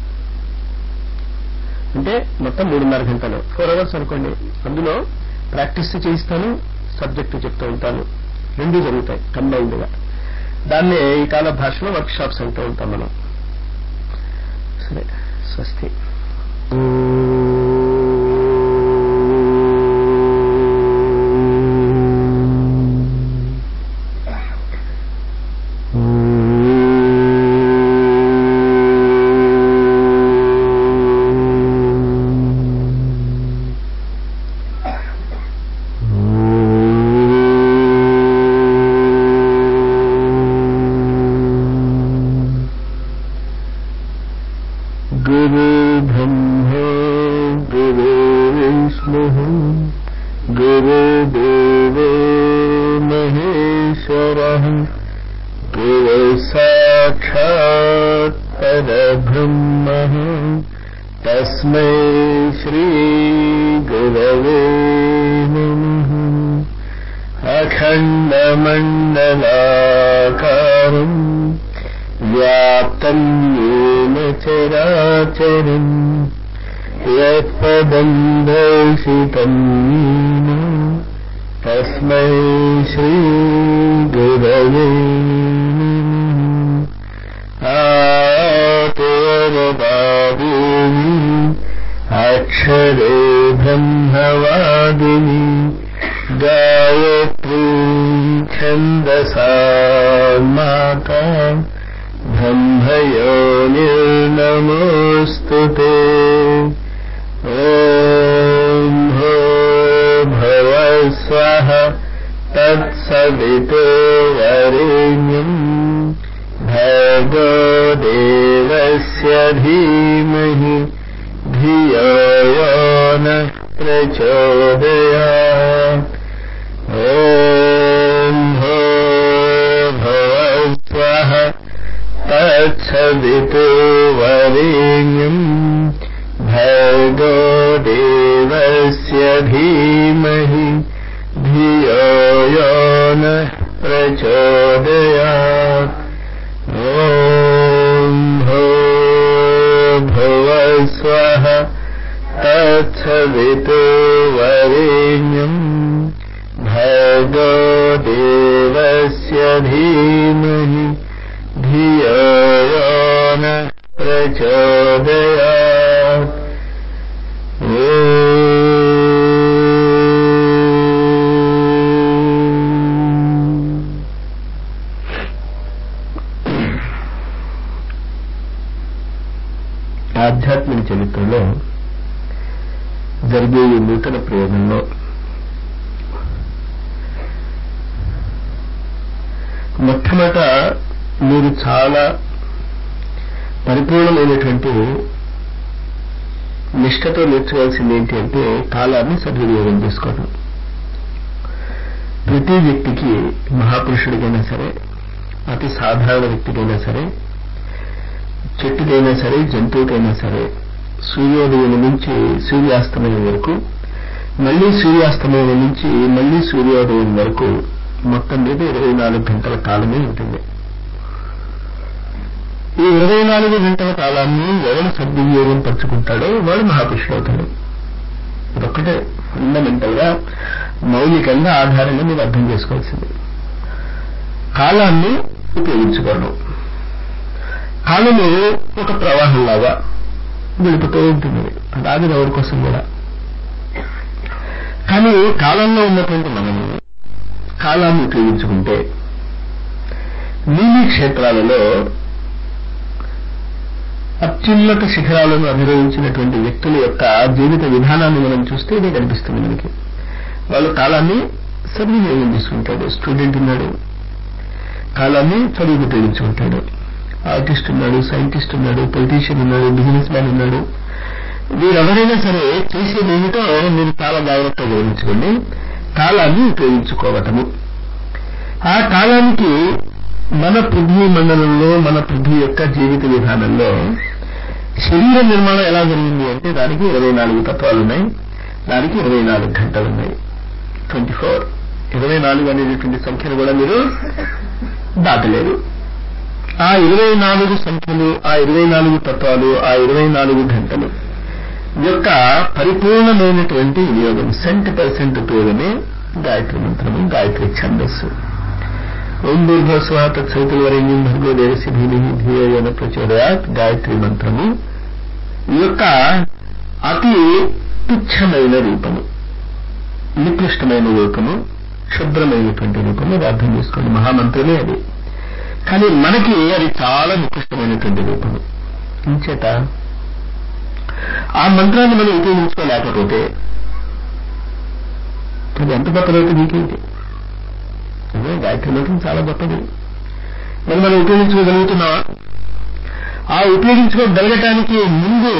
అంటే మొత్తం మూడున్నర గంటలు ఫోర్ అవర్స్ అనుకోండి అందులో ప్రాక్టీస్ చేయిస్తాను సబ్జెక్టు చెప్తూ ఉంటాను రెండు జరుగుతాయి కంబైన్డ్ గా దాన్ని ఈ కాల భాషలో వర్క్ షాప్స్ అంటూ ఉంటాం మనం సరే స్వస్తి गुरु ब्रह्मा गुरु विष्णुः गुरुदेवो महेश्वरः गुरु साक्षात् परब्रह्मः तस्मै श्रीगुरवे नमः अखण्डमण्डलाकारम् व्याप्तम् येन चराचरम् यत्पदम् दर्शितम् येन तस्मै श्रीगुरवे नमः आतोरदादिनी अक्षरे ब्रह्मवादिनी गायत्री छन्दसा माता ब्रह्मयो निर्नमोऽस्तु ते ॐ भो भव स्वः तत्सवितो वरेण्यम् भर्गो देवस्य धीमहि धियो यो न प्रचोदयात् ॐ भो भव स्वः तत्सवितो वरेण्यम् भर्गो देवस्य धीमहि धियो यो न प्रचोदयात् ॐ भो भव स्वः तत्सवितो वरेण्यम् भर्गो देवस्य धीमहि धियो यो न प्रचोदयात् ॐ ఆధ్యాత్మిక చరిత్రలో జరిగే ఈ నూతన ప్రయోగంలో మొట్టమొదట మీరు చాలా పరిపూర్ణమైనటువంటి నిష్ఠతో నేర్చుకోవాల్సింది ఏంటి అంటే కాలాన్ని సద్వినియోగం చేసుకోవడం ప్రతి వ్యక్తికి మహాపురుషుడికైనా సరే అతి సాధారణ వ్యక్తికైనా సరే చెట్టుకైనా సరే జంతువుకైనా సరే సూర్యోదయం నుంచి సూర్యాస్తమయం వరకు మళ్లీ సూర్యాస్తమయం నుంచి మళ్లీ సూర్యోదయం వరకు మొత్తం మీద ఇరవై నాలుగు గంటల కాలమే ఉంటుంది ఈ ఇరవై నాలుగు గంటల కాలాన్ని ఎవరు సద్వినియోగం పరుచుకుంటాడో వాడు మహాపురుషుడు అవుతాడు ఇదొక్కటే ఫండమెంటల్ గా మౌలికంగా ఆధారంగా మీరు అర్థం చేసుకోవాల్సింది కాలాన్ని ఉపయోగించుకోవడం కాలము ఒక ప్రవాహంలాగా గడుపుతూ ఉంటుంది అది ఆగదు ఎవరి కోసం కూడా కానీ కాలంలో ఉన్నటువంటి మనము కాలాన్ని ఉపయోగించుకుంటే నీలి క్షేత్రాలలో అత్యున్నత శిఖరాలను అధిరోహించినటువంటి వ్యక్తుల యొక్క జీవిత విధానాన్ని మనం చూస్తే ఇదే కనిపిస్తుంది మనకి వాళ్ళు కాలాన్ని సద్వినియోగం చేసుకుంటాడు స్టూడెంట్ ఉన్నాడు కాలాన్ని చదువుకు ఉపయోగించుకుంటాడు ఆర్టిస్ట్ ఉన్నాడు సైంటిస్ట్ ఉన్నాడు పొలిటీషియన్ ఉన్నాడు బిజినెస్ మ్యాన్ ఉన్నాడు వీరెవరైనా సరే చేసేది ఏమిటో మీరు చాలా జాగ్రత్తగా గమనించుకోండి కాలాన్ని ఉపయోగించుకోవటము ఆ కాలానికి మన పృథ్వీ మండలంలో మన పృథ్వీ యొక్క జీవిత విధానంలో శరీర నిర్మాణం ఎలా జరిగింది అంటే దానికి ఇరవై నాలుగు తత్వాలు ఉన్నాయి దానికి ఇరవై నాలుగు గంటలు ఉన్నాయి ట్వంటీ ఫోర్ ఇరవై నాలుగు అనేటటువంటి సంఖ్యను కూడా మీరు దాటలేరు ఆ ఇరవై నాలుగు సంఖ్యలు ఆ ఇరవై నాలుగు తత్వాలు ఆ ఇరవై నాలుగు గంటలు యొక్క పరిపూర్ణమైనటువంటి వినియోగం సెంట్ పర్సెంట్ ఉపయోగమే గాయత్రి మంత్రము గాయత్రి ఛందస్సు ఓం భూర్భస్వ తత్సవితుల వరేణ్యం భర్గో దేవసి భీమి ధీయోన ప్రచోదయాత్ గాయత్రి మంత్రము ఈ యొక్క అతి తుచ్చమైన రూపము నికృష్టమైన రూపము క్షుద్రమైనటువంటి రూపము అది అర్థం చేసుకోండి మహామంత్రమే అది కానీ మనకి అది చాలా నికృష్టమైనటువంటి రూపము ఇంచేత ఆ మంత్రాన్ని మనం ఉపయోగించుకోలేకపోతే అది ఎంత గొప్పదవుతుంది నీకేంటి అదే గాయత్రి మంత్రం చాలా గొప్పది మరి మనం ఉపయోగించుకోగలుగుతున్నావా ఆ ఉపయోగించుకోగలగటానికి ముందు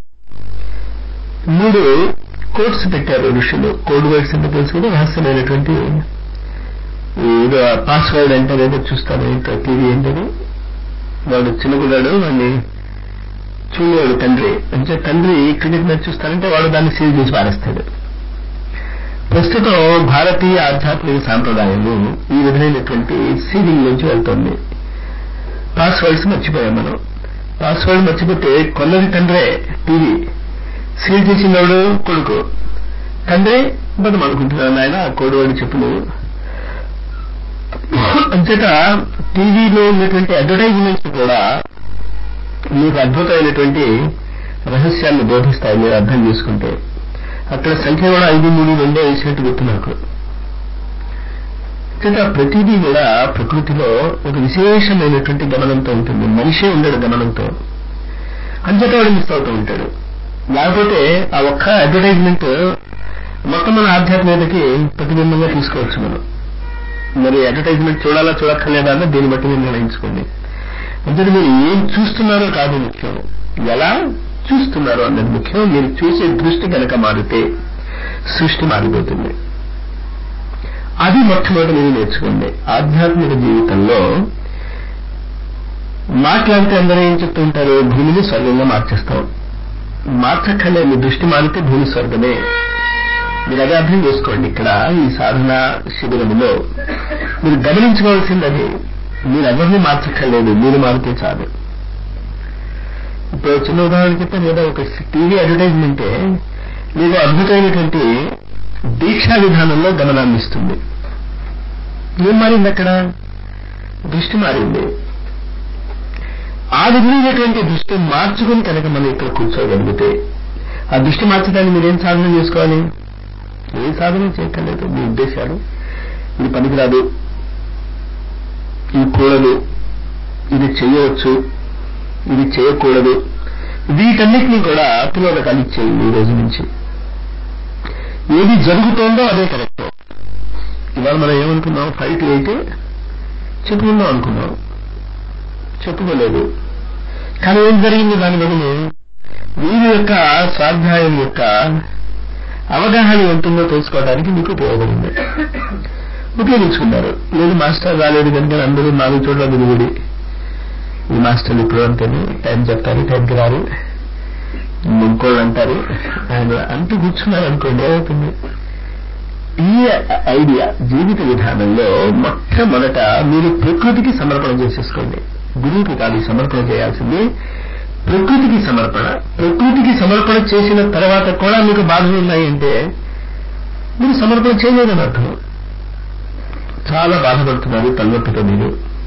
మూడు కోడ్స్ పెట్టారు ఋషులు కోడ్ వర్డ్స్ అంటే తెలుసు కదా రహస్యమైనటువంటి ఏదో పాస్వర్డ్ అంటే ఏదో చూస్తాను ఏంటో టీవీ ఏంటది వాడు చిన్నగుడాడు వాడిని చూడేవాడు తండ్రి అంటే తండ్రి క్రికెట్ మ్యాచ్ చూస్తానంటే వాడు దాన్ని సీల్ చేసి పారేస్తాడు ప్రస్తుతం భారతీయ ఆధ్యాత్మిక సాంప్రదాయము ఈ విధమైనటువంటి సీలింగ్ నుంచి వెళ్తోంది పాస్వర్డ్స్ మర్చిపోయాం మనం పాస్వర్డ్ మర్చిపోతే కొన్నది తండ్రే టీవీ సీల్ చేసినవాడు కొడుకు తండ్రి బతం అనుకుంటున్నాను ఆయన ఆ కోడి వాడు చెప్పు నువ్వు అంచేత టీవీలో ఉన్నటువంటి అడ్వర్టైజ్మెంట్స్ కూడా మీకు అద్భుతమైనటువంటి రహస్యాన్ని బోధిస్తాయి మీరు అర్థం చేసుకుంటే అక్కడ సంఖ్య కూడా ఐదు మూడు రెండే వేసినట్టు గుర్తు నాకు అంచేత ప్రతిదీ కూడా ప్రకృతిలో ఒక విశేషమైనటువంటి గమనంతో ఉంటుంది మనిషే ఉండడు గమనంతో అంచేత వాడు మిస్ అవుతూ ఉంటాడు లేకపోతే ఆ ఒక్క అడ్వర్టైజ్మెంట్ మొత్తం మన ఆధ్యాత్మికతకి ప్రతిబింబంగా తీసుకోవచ్చు మనం మరి అడ్వర్టైజ్మెంట్ చూడాలా చూడక్కర్లేదా అన్న దీన్ని బట్టి మీరు నిర్ణయించుకోండి అంటే మీరు ఏం చూస్తున్నారో కాదు ముఖ్యం ఎలా చూస్తున్నారో అన్నది ముఖ్యం మీరు చూసే దృష్టి కనుక మారితే సృష్టి మారిపోతుంది అది మొట్టమొదటి మీరు నేర్చుకోండి ఆధ్యాత్మిక జీవితంలో మాట్లాడితే అందరూ ఏం చెప్తూ ఉంటారు భూమిని స్వర్గంగా మార్చేస్తాం మార్చక్కర్లే మీ దృష్టి మారితే భూమి స్వర్గమే మీరు అదే అర్థం చేసుకోండి ఇక్కడ ఈ సాధన శిబిరములో మీరు గమనించుకోవాల్సింది అది మీరు ఎవరిని మార్చక్కర్లేదు మీరు మారితే చాలు ఇప్పుడు చిన్న ఉదాహరణ చెప్పాను కదా ఒక టీవీ అడ్వర్టైజ్మెంటే మీకు అద్భుతమైనటువంటి దీక్షా విధానంలో గమనాన్ని ఇస్తుంది ఏం మారింది అక్కడ దృష్టి మారింది ఆ విధమైనటువంటి దృష్టి మార్చుకుని కనుక మనం ఇక్కడ కూర్చోగలిగితే ఆ దృష్టి మార్చడానికి మీరేం సాధన చేసుకోవాలి ఏ సాధన చేయక్కర్లేదు మీ ఉద్దేశాలు ఇది పనికిరాదు ఇది కూడదు ఇది చేయవచ్చు ఇది చేయకూడదు వీటన్నిటినీ కూడా తిలోదకాలు ఇచ్చేయి ఈ రోజు నుంచి ఏది జరుగుతోందో అదే కరెక్ట్ ఇవాళ మనం ఏమనుకున్నాం ఫైట్ అయితే చెప్పుకుందాం అనుకున్నాం చెప్పుకోలేదు కానీ ఏం జరిగింది దాని బదులు వీరి యొక్క స్వాధ్యాయం యొక్క అవగాహన ఎంతుందో తెలుసుకోవడానికి మీకు ఉపయోగపడింది ఉపయోగించుకున్నారు లేదు మాస్టర్ రాలేదు కనుక అందరూ నాలుగు చోట్ల దిగుబడి ఈ మాస్టర్లు ఇప్పుడు అంతేనే టైం చెప్తారు టైంకి రారు ఇంకోళ్ళు అంటారు ఆయన అంటూ కూర్చున్నారు అనుకోండి ఏమవుతుంది ఈ ఐడియా జీవిత విధానంలో మొట్టమొదట మీరు ప్రకృతికి సమర్పణ చేసేసుకోండి గురువుకి కాదు ఈ సమర్పణ చేయాల్సింది ప్రకృతికి సమర్పణ ప్రకృతికి సమర్పణ చేసిన తర్వాత కూడా మీకు బాధలు ఉన్నాయంటే మీరు సమర్పణ చేయలేదని అర్థం చాలా బాధపడుతున్నారు తలనొప్పితో మీరు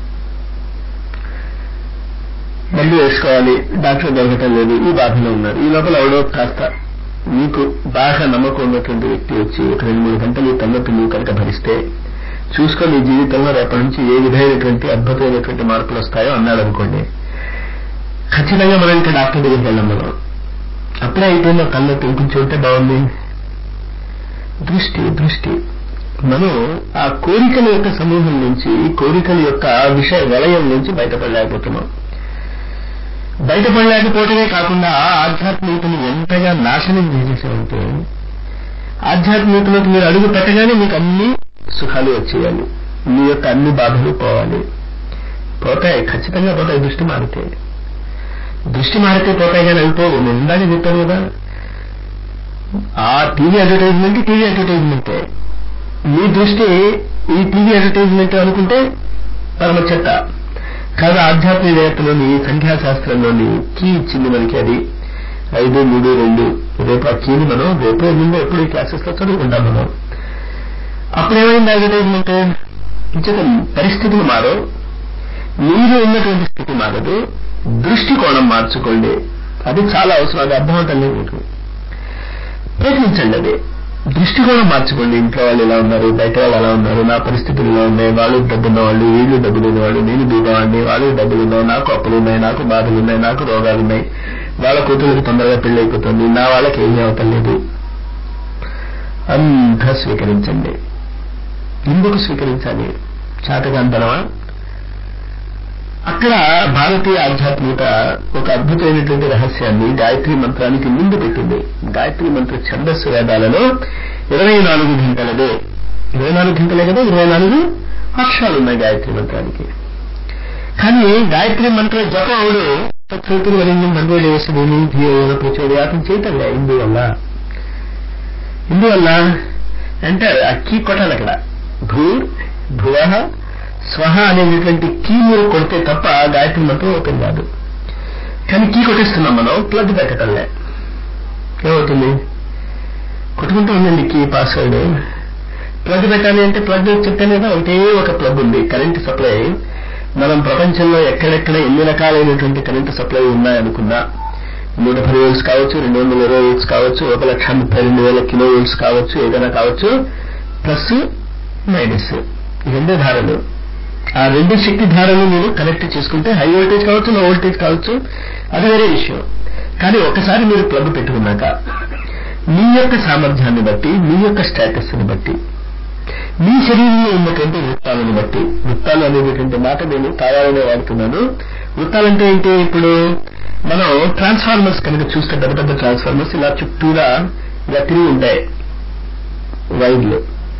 మందు వేసుకోవాలి డాక్టర్ దొరకటం లేదు ఈ బాధలో ఉన్నారు ఈ లోపల ఎవడో కాస్త మీకు బాగా నమ్మకం ఉన్నటువంటి వ్యక్తి వచ్చి ఒక రెండు మూడు గంటలు ఈ తలనొప్పి నువ్వు కనుక భరిస్తే చూసుకొని నీ జీవితంలో రేపటి నుంచి ఏ విధమైనటువంటి అద్భుతమైనటువంటి మార్పులు వస్తాయో అన్నాడు అనుకోండి ఖచ్చితంగా మనం ఇంకా డాక్టర్ దగ్గరికి వెళ్ళాం మనం అప్పుడే అయిపోయింది తలనొప్పి ఇంకొంచెం ఉంటే బాగుంది దృష్టి దృష్టి మనం ఆ కోరికల యొక్క సమూహం నుంచి కోరికల యొక్క విషయ వలయం నుంచి బయటపడలేకపోతున్నాం బయటపడలేకపోవటమే కాకుండా ఆధ్యాత్మికతను ఎంతగా నాశనం చేసేసామంటే ఆధ్యాత్మికతలోకి మీరు అడుగు పెట్టగానే మీకు అన్ని సుఖాలు వచ్చేయాలి మీ యొక్క అన్ని బాధలు పోవాలి పోతాయి ఖచ్చితంగా పోతాయి దృష్టి మారితే దృష్టి మారితే పోతాయి కానీ అయిపోవు నేను ఇందాక చెప్పాను కదా ఆ టీవీ అడ్వర్టైజ్మెంట్ టీవీ అడ్వర్టైజ్మెంటే మీ దృష్టి ఈ టీవీ అడ్వర్టైజ్మెంట్ అనుకుంటే పరమ చెత్త కాదు ఆధ్యాత్మికవేత్తలోని సంఖ్యాశాస్త్రంలోని కీ ఇచ్చింది మనకి అది ఐదు మూడు రెండు రేపు ఆ కీని మనం రేపు ఎల్లుండో ఎప్పుడు ఈ క్లాసెస్ లో చదువుకుంటాం మనం అప్పుడేమైంది అడ్వర్టైజ్మెంట్ ఇంచేత పరిస్థితులు మారో మీరు ఉన్నటువంటి స్థితి మారదు దృష్టికోణం మార్చుకోండి అది చాలా అవసరం అది అర్థమవుతుంది లేదు మీకు ప్రయత్నించండి అది దృష్టికోణం మార్చుకోండి ఇంట్లో వాళ్ళు ఎలా ఉన్నారు బయట వాళ్ళు ఎలా ఉన్నారు నా పరిస్థితులు ఎలా ఉన్నాయి వాళ్ళు డబ్బున్న వాళ్ళు వీళ్ళు డబ్బు లేని వాళ్ళు నేను బీదవాడిని వాళ్ళు డబ్బులు ఉన్నాయి నాకు అప్పులు ఉన్నాయి నాకు బాధలు ఉన్నాయి నాకు రోగాలు ఉన్నాయి వాళ్ళ కూతురికి తొందరగా పెళ్లి అయిపోతుంది నా వాళ్ళకి ఏమీ అవటం లేదు అంతా స్వీకరించండి ఎందుకు స్వీకరించాలి చాతగాంతనమా అక్కడ భారతీయ ఆధ్యాత్మికత ఒక అద్భుతమైనటువంటి రహస్యాన్ని గాయత్రి మంత్రానికి ముందు పెట్టింది గాయత్రి మంత్ర ఛందస్సు వేదాలలో ఇరవై నాలుగు గంటలదే ఇరవై నాలుగు గంటలే కదా ఇరవై నాలుగు అక్షరాలు ఉన్నాయి గాయత్రి మంత్రానికి కానీ గాయత్రి మంత్ర జపముడు తత్సూతులు వరింజం బంధువులు వేసుకుని ప్రచోడి అతను చేయటం ఇందువల్ల ఇందువల్ల అంటే అక్కి కొట్టాలి అక్కడ భూర్ భువ స్వహ అనేటువంటి కీ మీరు కొడితే తప్ప గాయత్రి మంత్రం ఓపెన్ కాదు కానీ కీ కొట్టేస్తున్నాం మనం ప్లగ్ పెట్టటంలే ఏమవుతుంది కొట్టుకుంటూ ఉందండి కీ పాస్వర్డ్ ప్లగ్ పెట్టాలి అంటే ప్లగ్ చెప్తే లేదా ఒకటే ఒక ప్లగ్ ఉంది కరెంట్ సప్లై మనం ప్రపంచంలో ఎక్కడెక్కడ ఎన్ని రకాలైనటువంటి కరెంట్ సప్లై ఉన్నాయనుకున్నా నూట పది వోల్ట్స్ కావచ్చు రెండు వందల ఇరవై వోల్ట్స్ కావచ్చు ఒక లక్ష ముప్పై రెండు వేల కిలో వోల్ట్స్ కావచ్చు ఏదైనా కావచ్చు ప్లస్ మైనస్ రెండే ధారలు ఆ రెండు శక్తి ధారలు మీరు కనెక్ట్ చేసుకుంటే హై వోల్టేజ్ కావచ్చు లో వోల్టేజ్ కావచ్చు అది వేరే విషయం కానీ ఒకసారి మీరు ప్లగ్ పెట్టుకున్నాక మీ యొక్క సామర్థ్యాన్ని బట్టి మీ యొక్క స్టేటస్ ని బట్టి మీ శరీరంలో ఉన్నటువంటి వృత్తాలను బట్టి వృత్తాలు అనేటువంటి మాట నేను కావాలనే వాడుతున్నాను వృత్తాలంటే ఏంటి ఇప్పుడు మనం ట్రాన్స్ఫార్మర్స్ కనుక చూస్తే పెద్ద పెద్ద ట్రాన్స్ఫార్మర్స్ ఇలా చుట్టూరా ఇలా తిరిగి ఉంటాయి వైర్లు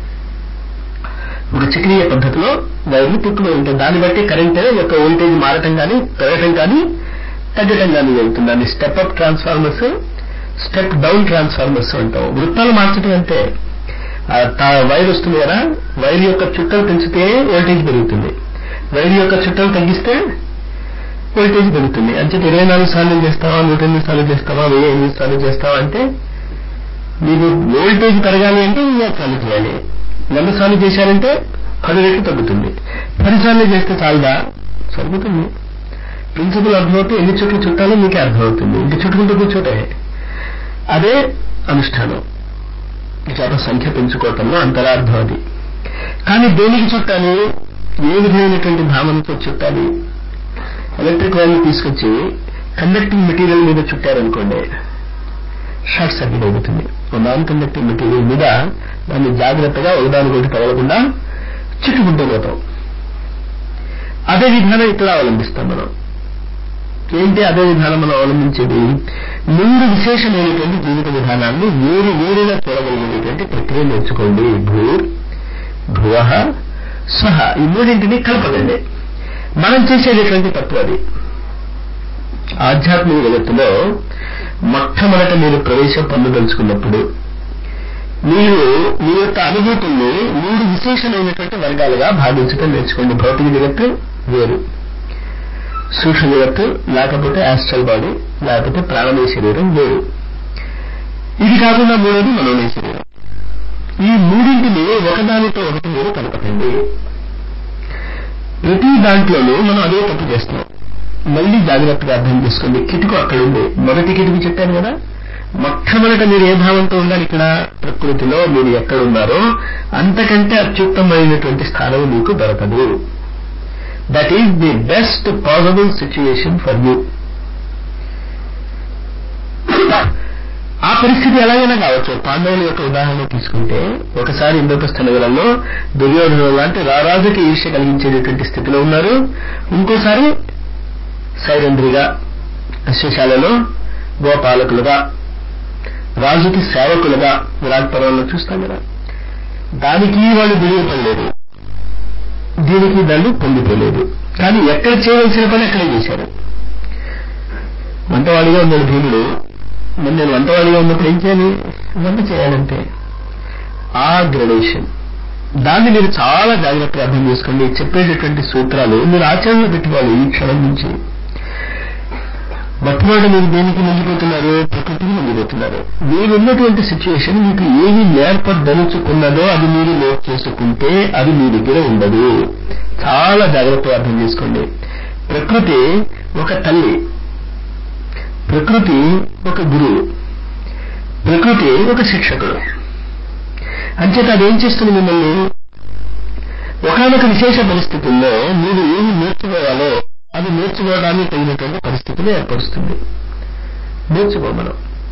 ఒక చక్రీయ పద్ధతిలో వైర్లు తిప్పుతూ ఉంటాయి దాన్ని బట్టి కరెంట్ యొక్క వోల్టేజ్ మారటం కానీ పెరగటం కానీ తగ్గటం కానీ జరుగుతుంది దాన్ని step up transformers step down transformers అంటాం వృత్తాలు మార్చడం అంటే వైర్ వస్తుంది కదా వైర్ యొక్క చుట్టలు పెంచితే వోల్టేజ్ పెరుగుతుంది వైర్ యొక్క చుట్టలు తగ్గిస్తే వోల్టేజ్ పెరుగుతుంది అంచేత ఇరవై నాలుగు సార్లు చేస్తావా నూట ఎనిమిది సార్లు చేస్తావా వెయ్యి ఎనిమిది సార్లు చేస్తావా అంటే మీకు వోల్టేజ్ పెరగాలి అంటే వెయ్యి సార్లు చేయాలి వంద సార్లు చేశారంటే పది రెట్లు తగ్గుతుంది పది సార్లు చేస్తే చాలుదా సరిపోతుంది ప్రిన్సిపల్ అర్థమవుతే ఎన్ని చుట్లు చుట్టాలో మీకే అర్థమవుతుంది ఇంక చుట్టుకుంటూ కూర్చోటే అదే అనుష్ఠానం జప సంఖ్య పెంచుకోవటంలో అంతరార్థం అది కానీ దేనికి చుట్టాలి ఏ విధమైనటువంటి భావనతో చుట్టాలి ఎలక్ట్రిక్ వైర్ని తీసుకొచ్చి కండక్టింగ్ మెటీరియల్ మీద చుట్టారనుకోండి షార్ట్ సర్క్యూట్ అవుతుంది నాన్ కండక్టింగ్ మెటీరియల్ మీద దాన్ని జాగ్రత్తగా ఒకదానికొకటి తగలకుండా చుట్టుకుంటూ పోతాం అదే విధానం ఇక్కడ అవలంబిస్తాం మనం ఏంటి అదే విధానం మనం అవలంబించేది మూడు విశేషమైనటువంటి జీవిత విధానాన్ని వేరు వేరుగా చూడగలిగేటువంటి ప్రక్రియ నేర్చుకోండి భూర్ భువ స్వహ ఈ మూడింటిని కలపకండి మనం చేసేటటువంటి తత్వం అది ఆధ్యాత్మిక జగత్తులో మొట్టమొదట మీరు ప్రవేశం పొందదలుచుకున్నప్పుడు మీరు మీ యొక్క అనుభూతుల్ని మూడు విశేషమైనటువంటి వర్గాలుగా భావించడం నేర్చుకోండి భౌతిక జగత్తు వేరు సూక్ష్మ జగత్తు లేకపోతే ఆస్ట్రల్ బాడీ లేకపోతే ప్రాణమయ శరీరం వేరు ఇది కాకుండా మూడోది మనోమయ శరీరం ఈ మూడింటిని ఒకదానితో ఒకటి మీరు కలపకండి ప్రతి దాంట్లోనూ మనం అదే తప్పు చేస్తాం మళ్ళీ జాగ్రత్తగా అర్థం చేసుకోండి కిటుకు అక్కడ ఉంది మొదటి కిటుకు చెప్పాను కదా మొట్టమొదట మీరు ఏ భావంతో ఉండాలి ఇక్కడ ప్రకృతిలో మీరు ఎక్కడున్నారో అంతకంటే అత్యుత్తమైనటువంటి స్థానం మీకు దొరకదు that is the best possible situation for you ఆ పరిస్థితి ఎలాగైనా కావచ్చు పాండవుల యొక్క ఉదాహరణ తీసుకుంటే ఒకసారి ఇంద్రప్రస్థ నగరంలో దుర్యోధన లాంటి రారాజుకి ఈర్ష్య కలిగించేటటువంటి స్థితిలో ఉన్నారు ఇంకోసారి సైరంధ్రిగా అశ్వశాలలో గోపాలకులుగా రాజుకి సేవకులుగా విరాట్ పర్వంలో చూస్తాం కదా దానికి వాళ్ళు దుర్యోపడలేదు దీనికి దాన్ని పొందిపోలేదు కానీ ఎక్కడ చేయవలసిన పని అక్కడే చేశారు వంటవాడిగా ఉన్నాడు భీముడు మరి నేను వంటవాడిగా ఉన్నప్పుడు ఏం చేయాలి వంట చేయాలంటే ఆ గ్రడేషన్ దాన్ని మీరు చాలా జాగ్రత్తగా అర్థం చేసుకోండి చెప్పేటటువంటి సూత్రాలు మీరు ఆచరణలో పెట్టుకోవాలి ఈ క్షణం నుంచి మొట్టమొదటి మీరు దేనికి లొంగిపోతున్నారు ప్రకృతికి లొంగిపోతున్నారు మీరున్నటువంటి సిచ్యువేషన్ మీకు ఏమి నేర్పదలుచుకున్నదో అది మీరు నోట్ చేసుకుంటే అది మీ దగ్గర ఉండదు చాలా జాగ్రత్తగా అర్థం చేసుకోండి ప్రకృతి ఒక తల్లి ప్రకృతి ఒక గురువు ప్రకృతి ఒక శిక్షకుడు అంచేత అదేం చేస్తుంది మిమ్మల్ని ఒకనొక విశేష పరిస్థితుల్లో మీరు ఏమి నేర్చుకోవాలో అది నేర్చుకోవడానికి తగినటువంటి పరిస్థితులు ఏర్పరుస్తుంది నేర్చుకో మనం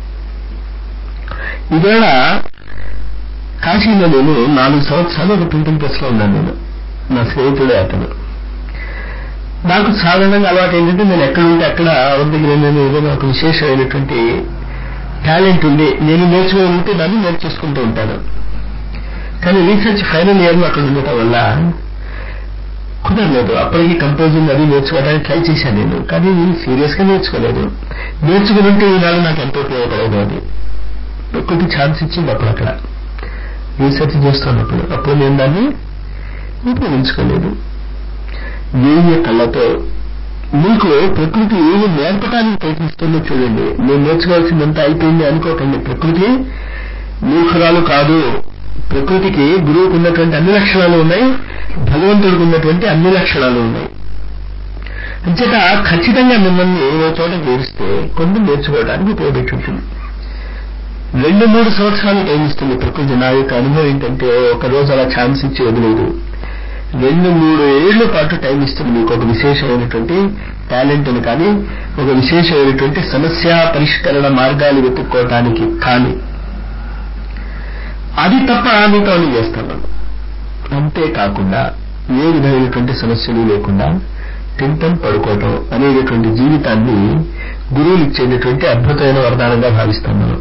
ఇవాళ కాశీలో నేను నాలుగు సంవత్సరాలు ఒక ప్రింటింగ్ ప్రెస్ లో ఉన్నాను నేను నా స్నేహితుడే అతను నాకు సాధారణంగా అలవాటు ఏంటంటే నేను ఎక్కడ ఉంటే అక్కడ ఎవరి దగ్గర నేను ఏదైనా ఒక విశేషమైనటువంటి టాలెంట్ ఉంది నేను నేర్చుకోగలిగితే దాన్ని నేర్చేసుకుంటూ ఉంటాను కానీ రీసెర్చ్ ఫైనల్ ఇయర్ లో అక్కడ ఉండటం వల్ల కుదరలేదు అప్పటికి కంపోజింగ్ అది నేర్చుకోవడానికి ట్రై చేశాను నేను కానీ సీరియస్ గా నేర్చుకోలేదు నేర్చుకుని ఉంటే ఈనాడు నాకు ఎంతో ఉపయోగపడేది అది ప్రకృతి ఛాన్స్ ఇచ్చింది అప్పుడు అక్కడ రీసెర్చ్ చేస్తున్నప్పుడు అప్పుడు నేను దాన్ని ఉపయోగించుకోలేదు వేయ కళ్ళతో మీకు ప్రకృతి ఏమి నేర్పడానికి ప్రయత్నిస్తుందో చూడండి నేను నేర్చుకోవాల్సిందంతా అయిపోయింది అనుకోకండి ప్రకృతి మూర్ఖురాలు కాదు ప్రకృతికి గురువుకు ఉన్నటువంటి అన్ని లక్షణాలు ఉన్నాయి భగవంతుడికి ఉన్నటువంటి అన్ని లక్షణాలు ఉన్నాయి అంచేత ఖచ్చితంగా మిమ్మల్ని ఓ చోట చేరిస్తే కొంత నేర్చుకోవడానికి ఉపయోగపెట్టుంటుంది రెండు మూడు సంవత్సరాలు టైం ఇస్తుంది ప్రకృతి నా యొక్క అనుభవం ఏంటంటే ఒక రోజు అలా ఛాన్స్ ఇచ్చి వదిలేదు రెండు మూడు ఏళ్ల పాటు టైం ఇస్తుంది మీకు ఒక విశేషమైనటువంటి టాలెంట్ని కానీ ఒక విశేషమైనటువంటి సమస్య పరిష్కరణ మార్గాలు వెతుక్కోవటానికి కానీ అది తప్ప మీతో అన్ని చేస్తాను అంతేకాకుండా ఏ విధమైనటువంటి సమస్యలు లేకుండా తింటం పడుకోవటం అనేటటువంటి జీవితాన్ని గురువులు ఇచ్చేటటువంటి అద్భుతమైన వరదానంగా భావిస్తాం మనం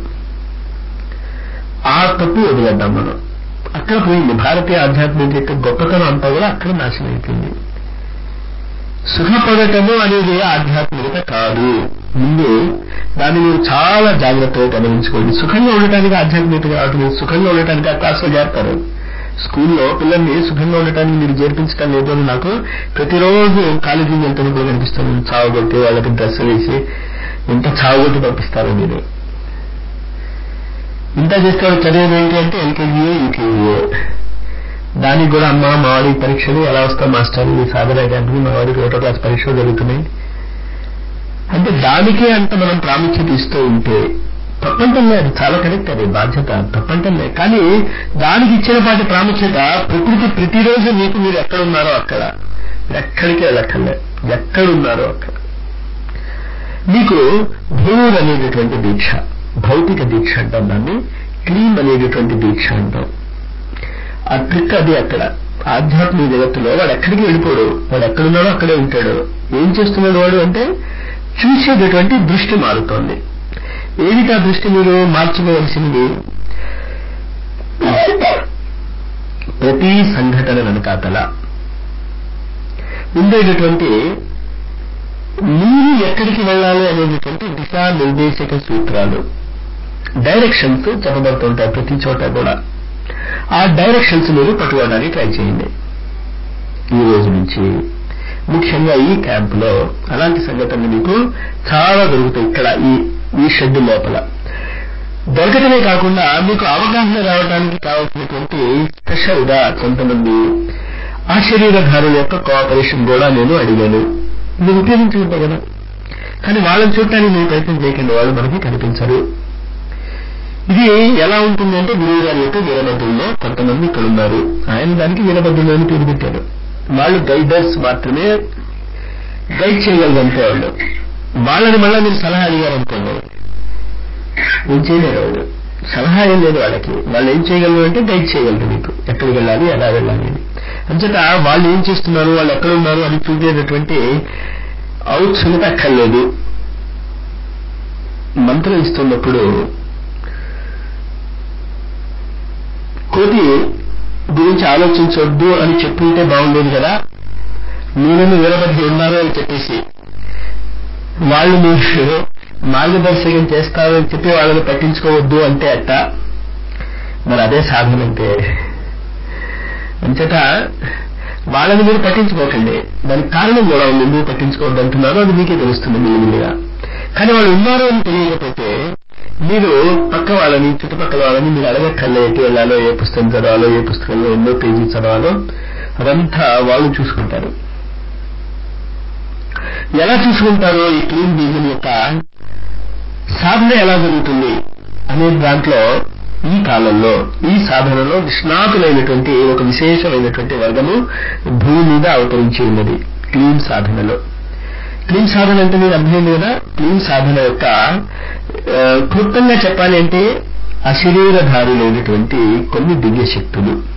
ఆ తప్పు వదిలేద్దాం మనం అక్కడ పోయింది భారతీయ ఆధ్యాత్మిక యొక్క గొప్పతనం అంతా కూడా అక్కడ నాశనం అయిపోయింది సుఖపడటము అనేది ఆధ్యాత్మికత కాదు ముందు దాన్ని మీరు చాలా జాగ్రత్తగా గమనించుకోండి సుఖంగా ఉండటానికి ఆధ్యాత్మికత కాదు సుఖంగా ఉండటానికి ఆ క్లాసులో చేస్తారు స్కూల్లో పిల్లల్ని సుఖంగా ఉండటానికి మీరు చేర్పించడం లేదు అని నాకు ప్రతిరోజు కాలేజీకి వెళ్తున్నప్పుడు కనిపిస్తుంది చావుగొట్టి వాళ్ళకి డ్రెస్ వేసి ఎంత చావుగొట్టి పంపిస్తారు మీరు ఇంత చేస్తాడు చదివేది ఏంటి అంటే ఎల్కేజీఏ యూకేజీఏ దానికి కూడా అమ్మ మా వాడికి పరీక్షలు ఎలా వస్తాం మాస్టర్ ఈ సాధన క్యాంపుకి మా వాడికి ఒకటో క్లాస్ పరీక్షలు జరుగుతున్నాయి అంటే దానికే అంత మనం ప్రాముఖ్యత ఇస్తూ ఉంటే తప్పంటలే అది చాలా కరెక్ట్ అది బాధ్యత తప్పంటలే కానీ దానికి ఇచ్చిన పాటి ప్రాముఖ్యత ప్రకృతి ప్రతిరోజు మీకు మీరు ఎక్కడున్నారో అక్కడ ఎక్కడికి వెళ్ళక్కర్లే ఎక్కడున్నారో అక్కడ మీకు భూర్ అనేటటువంటి దీక్ష భౌతిక దీక్ష అంటాం దాన్ని క్లీన్ అనేటటువంటి దీక్ష అంటాం ఆ ట్రిక్ అది అక్కడ ఆధ్యాత్మిక జగత్తులో వాడు ఎక్కడికి వెళ్ళిపోడు వాడు ఎక్కడున్నాడో అక్కడే ఉంటాడు ఏం చేస్తున్నాడు వాడు అంటే చూసేటటువంటి దృష్టి మారుతోంది ఏమిటా దృష్టి మీరు మార్చుకోవలసింది ప్రతి సంఘటన వెనకాతల ఉండేటటువంటి మీరు ఎక్కడికి వెళ్ళాలి అనేటటువంటి దిశా నిర్దేశక సూత్రాలు డైరెక్షన్స్ చెప్పబడుతుంటాయి ప్రతి చోట కూడా ఆ డైరెక్షన్స్ మీరు పట్టుకోవడానికి ట్రై చేయండి ఈ రోజు నుంచి ముఖ్యంగా ఈ క్యాంపులో అలాంటి సంఘటనలు మీకు చాలా దొరుకుతాయి ఇక్కడ ఈ ఈ షెడ్ లోపల దొరకటమే కాకుండా మీకు అవగాహన రావడానికి కావాల్సినటువంటి స్పెషల్ గా కొంతమంది ఆ శరీరధారుల యొక్క కోఆపరేషన్ కూడా నేను అడిగాను మీరు ఉపయోగించుకుంటారు కదా కానీ వాళ్ళని చూడటానికి మీరు ప్రయత్నం చేయకండి వాళ్ళు మనకి కనిపించరు ఇది ఎలా ఉంటుందంటే గురువు గారి యొక్క వీరభద్రుల్లో కొంతమంది ఇక్కడ ఉన్నారు ఆయన దానికి వీరభద్రులు అని పేరు పెట్టారు వాళ్ళు గైడర్స్ మాత్రమే గైడ్ చేయగలరంటే వాళ్ళు వాళ్ళని మళ్ళా మీరు సలహా అడిగారనుకోండి ఏం చేయలేరు వాళ్ళు సలహా ఏం లేదు వాళ్ళకి వాళ్ళు ఏం చేయగలరు అంటే గైడ్ చేయగలరు మీకు ఎక్కడికి వెళ్ళాలి ఎలా వెళ్ళాలి అని అంచేత వాళ్ళు ఏం చేస్తున్నారు వాళ్ళు ఎక్కడ ఉన్నారు అని చూసేటటువంటి ఔత్సుకత అక్కర్లేదు మంత్రం ఇస్తున్నప్పుడు కోటి గురించి ఆలోచించొద్దు అని చెప్పుంటే బాగుండేది కదా నేను వీరభద్రి ఉన్నారు అని చెప్పేసి వాళ్ళు మీరు మార్గదర్శకం చేస్తారు అని చెప్పి వాళ్ళని పట్టించుకోవద్దు అంటే అట్ట మరి అదే సాధన అంటే అంచేత వాళ్ళని మీరు పట్టించుకోకండి దానికి కారణం కూడా ఉంది ఎందుకు పట్టించుకోవద్దు అంటున్నారో అది మీకే తెలుస్తుంది మెల్లిమెల్లిగా కానీ వాళ్ళు ఉన్నారు అని తెలియకపోతే మీరు పక్క వాళ్ళని చుట్టుపక్కల వాళ్ళని మీరు అడగక్కర్లే ఎటు వెళ్ళాలో ఏ పుస్తకం చదవాలో ఏ పుస్తకంలో ఎన్నో పేజీ చదవాలో అదంతా వాళ్ళు చూసుకుంటారు ఎలా చూసుకుంటారో ఈ క్లీన్ బీజం యొక్క సాధన ఎలా జరుగుతుంది అనే దాంట్లో ఈ కాలంలో ఈ సాధనలో నిష్ణాతులైనటువంటి ఒక విశేషమైనటువంటి వర్గము భూమి మీద అవతరించి ఉన్నది క్లీన్ సాధనలో క్లీన్ సాధన అంటే మీరు అర్థం లేదా క్లీన్ సాధన యొక్క క్లుప్తంగా చెప్పాలి అంటే అశరీరధారులైనటువంటి కొన్ని దివ్య శక్తులు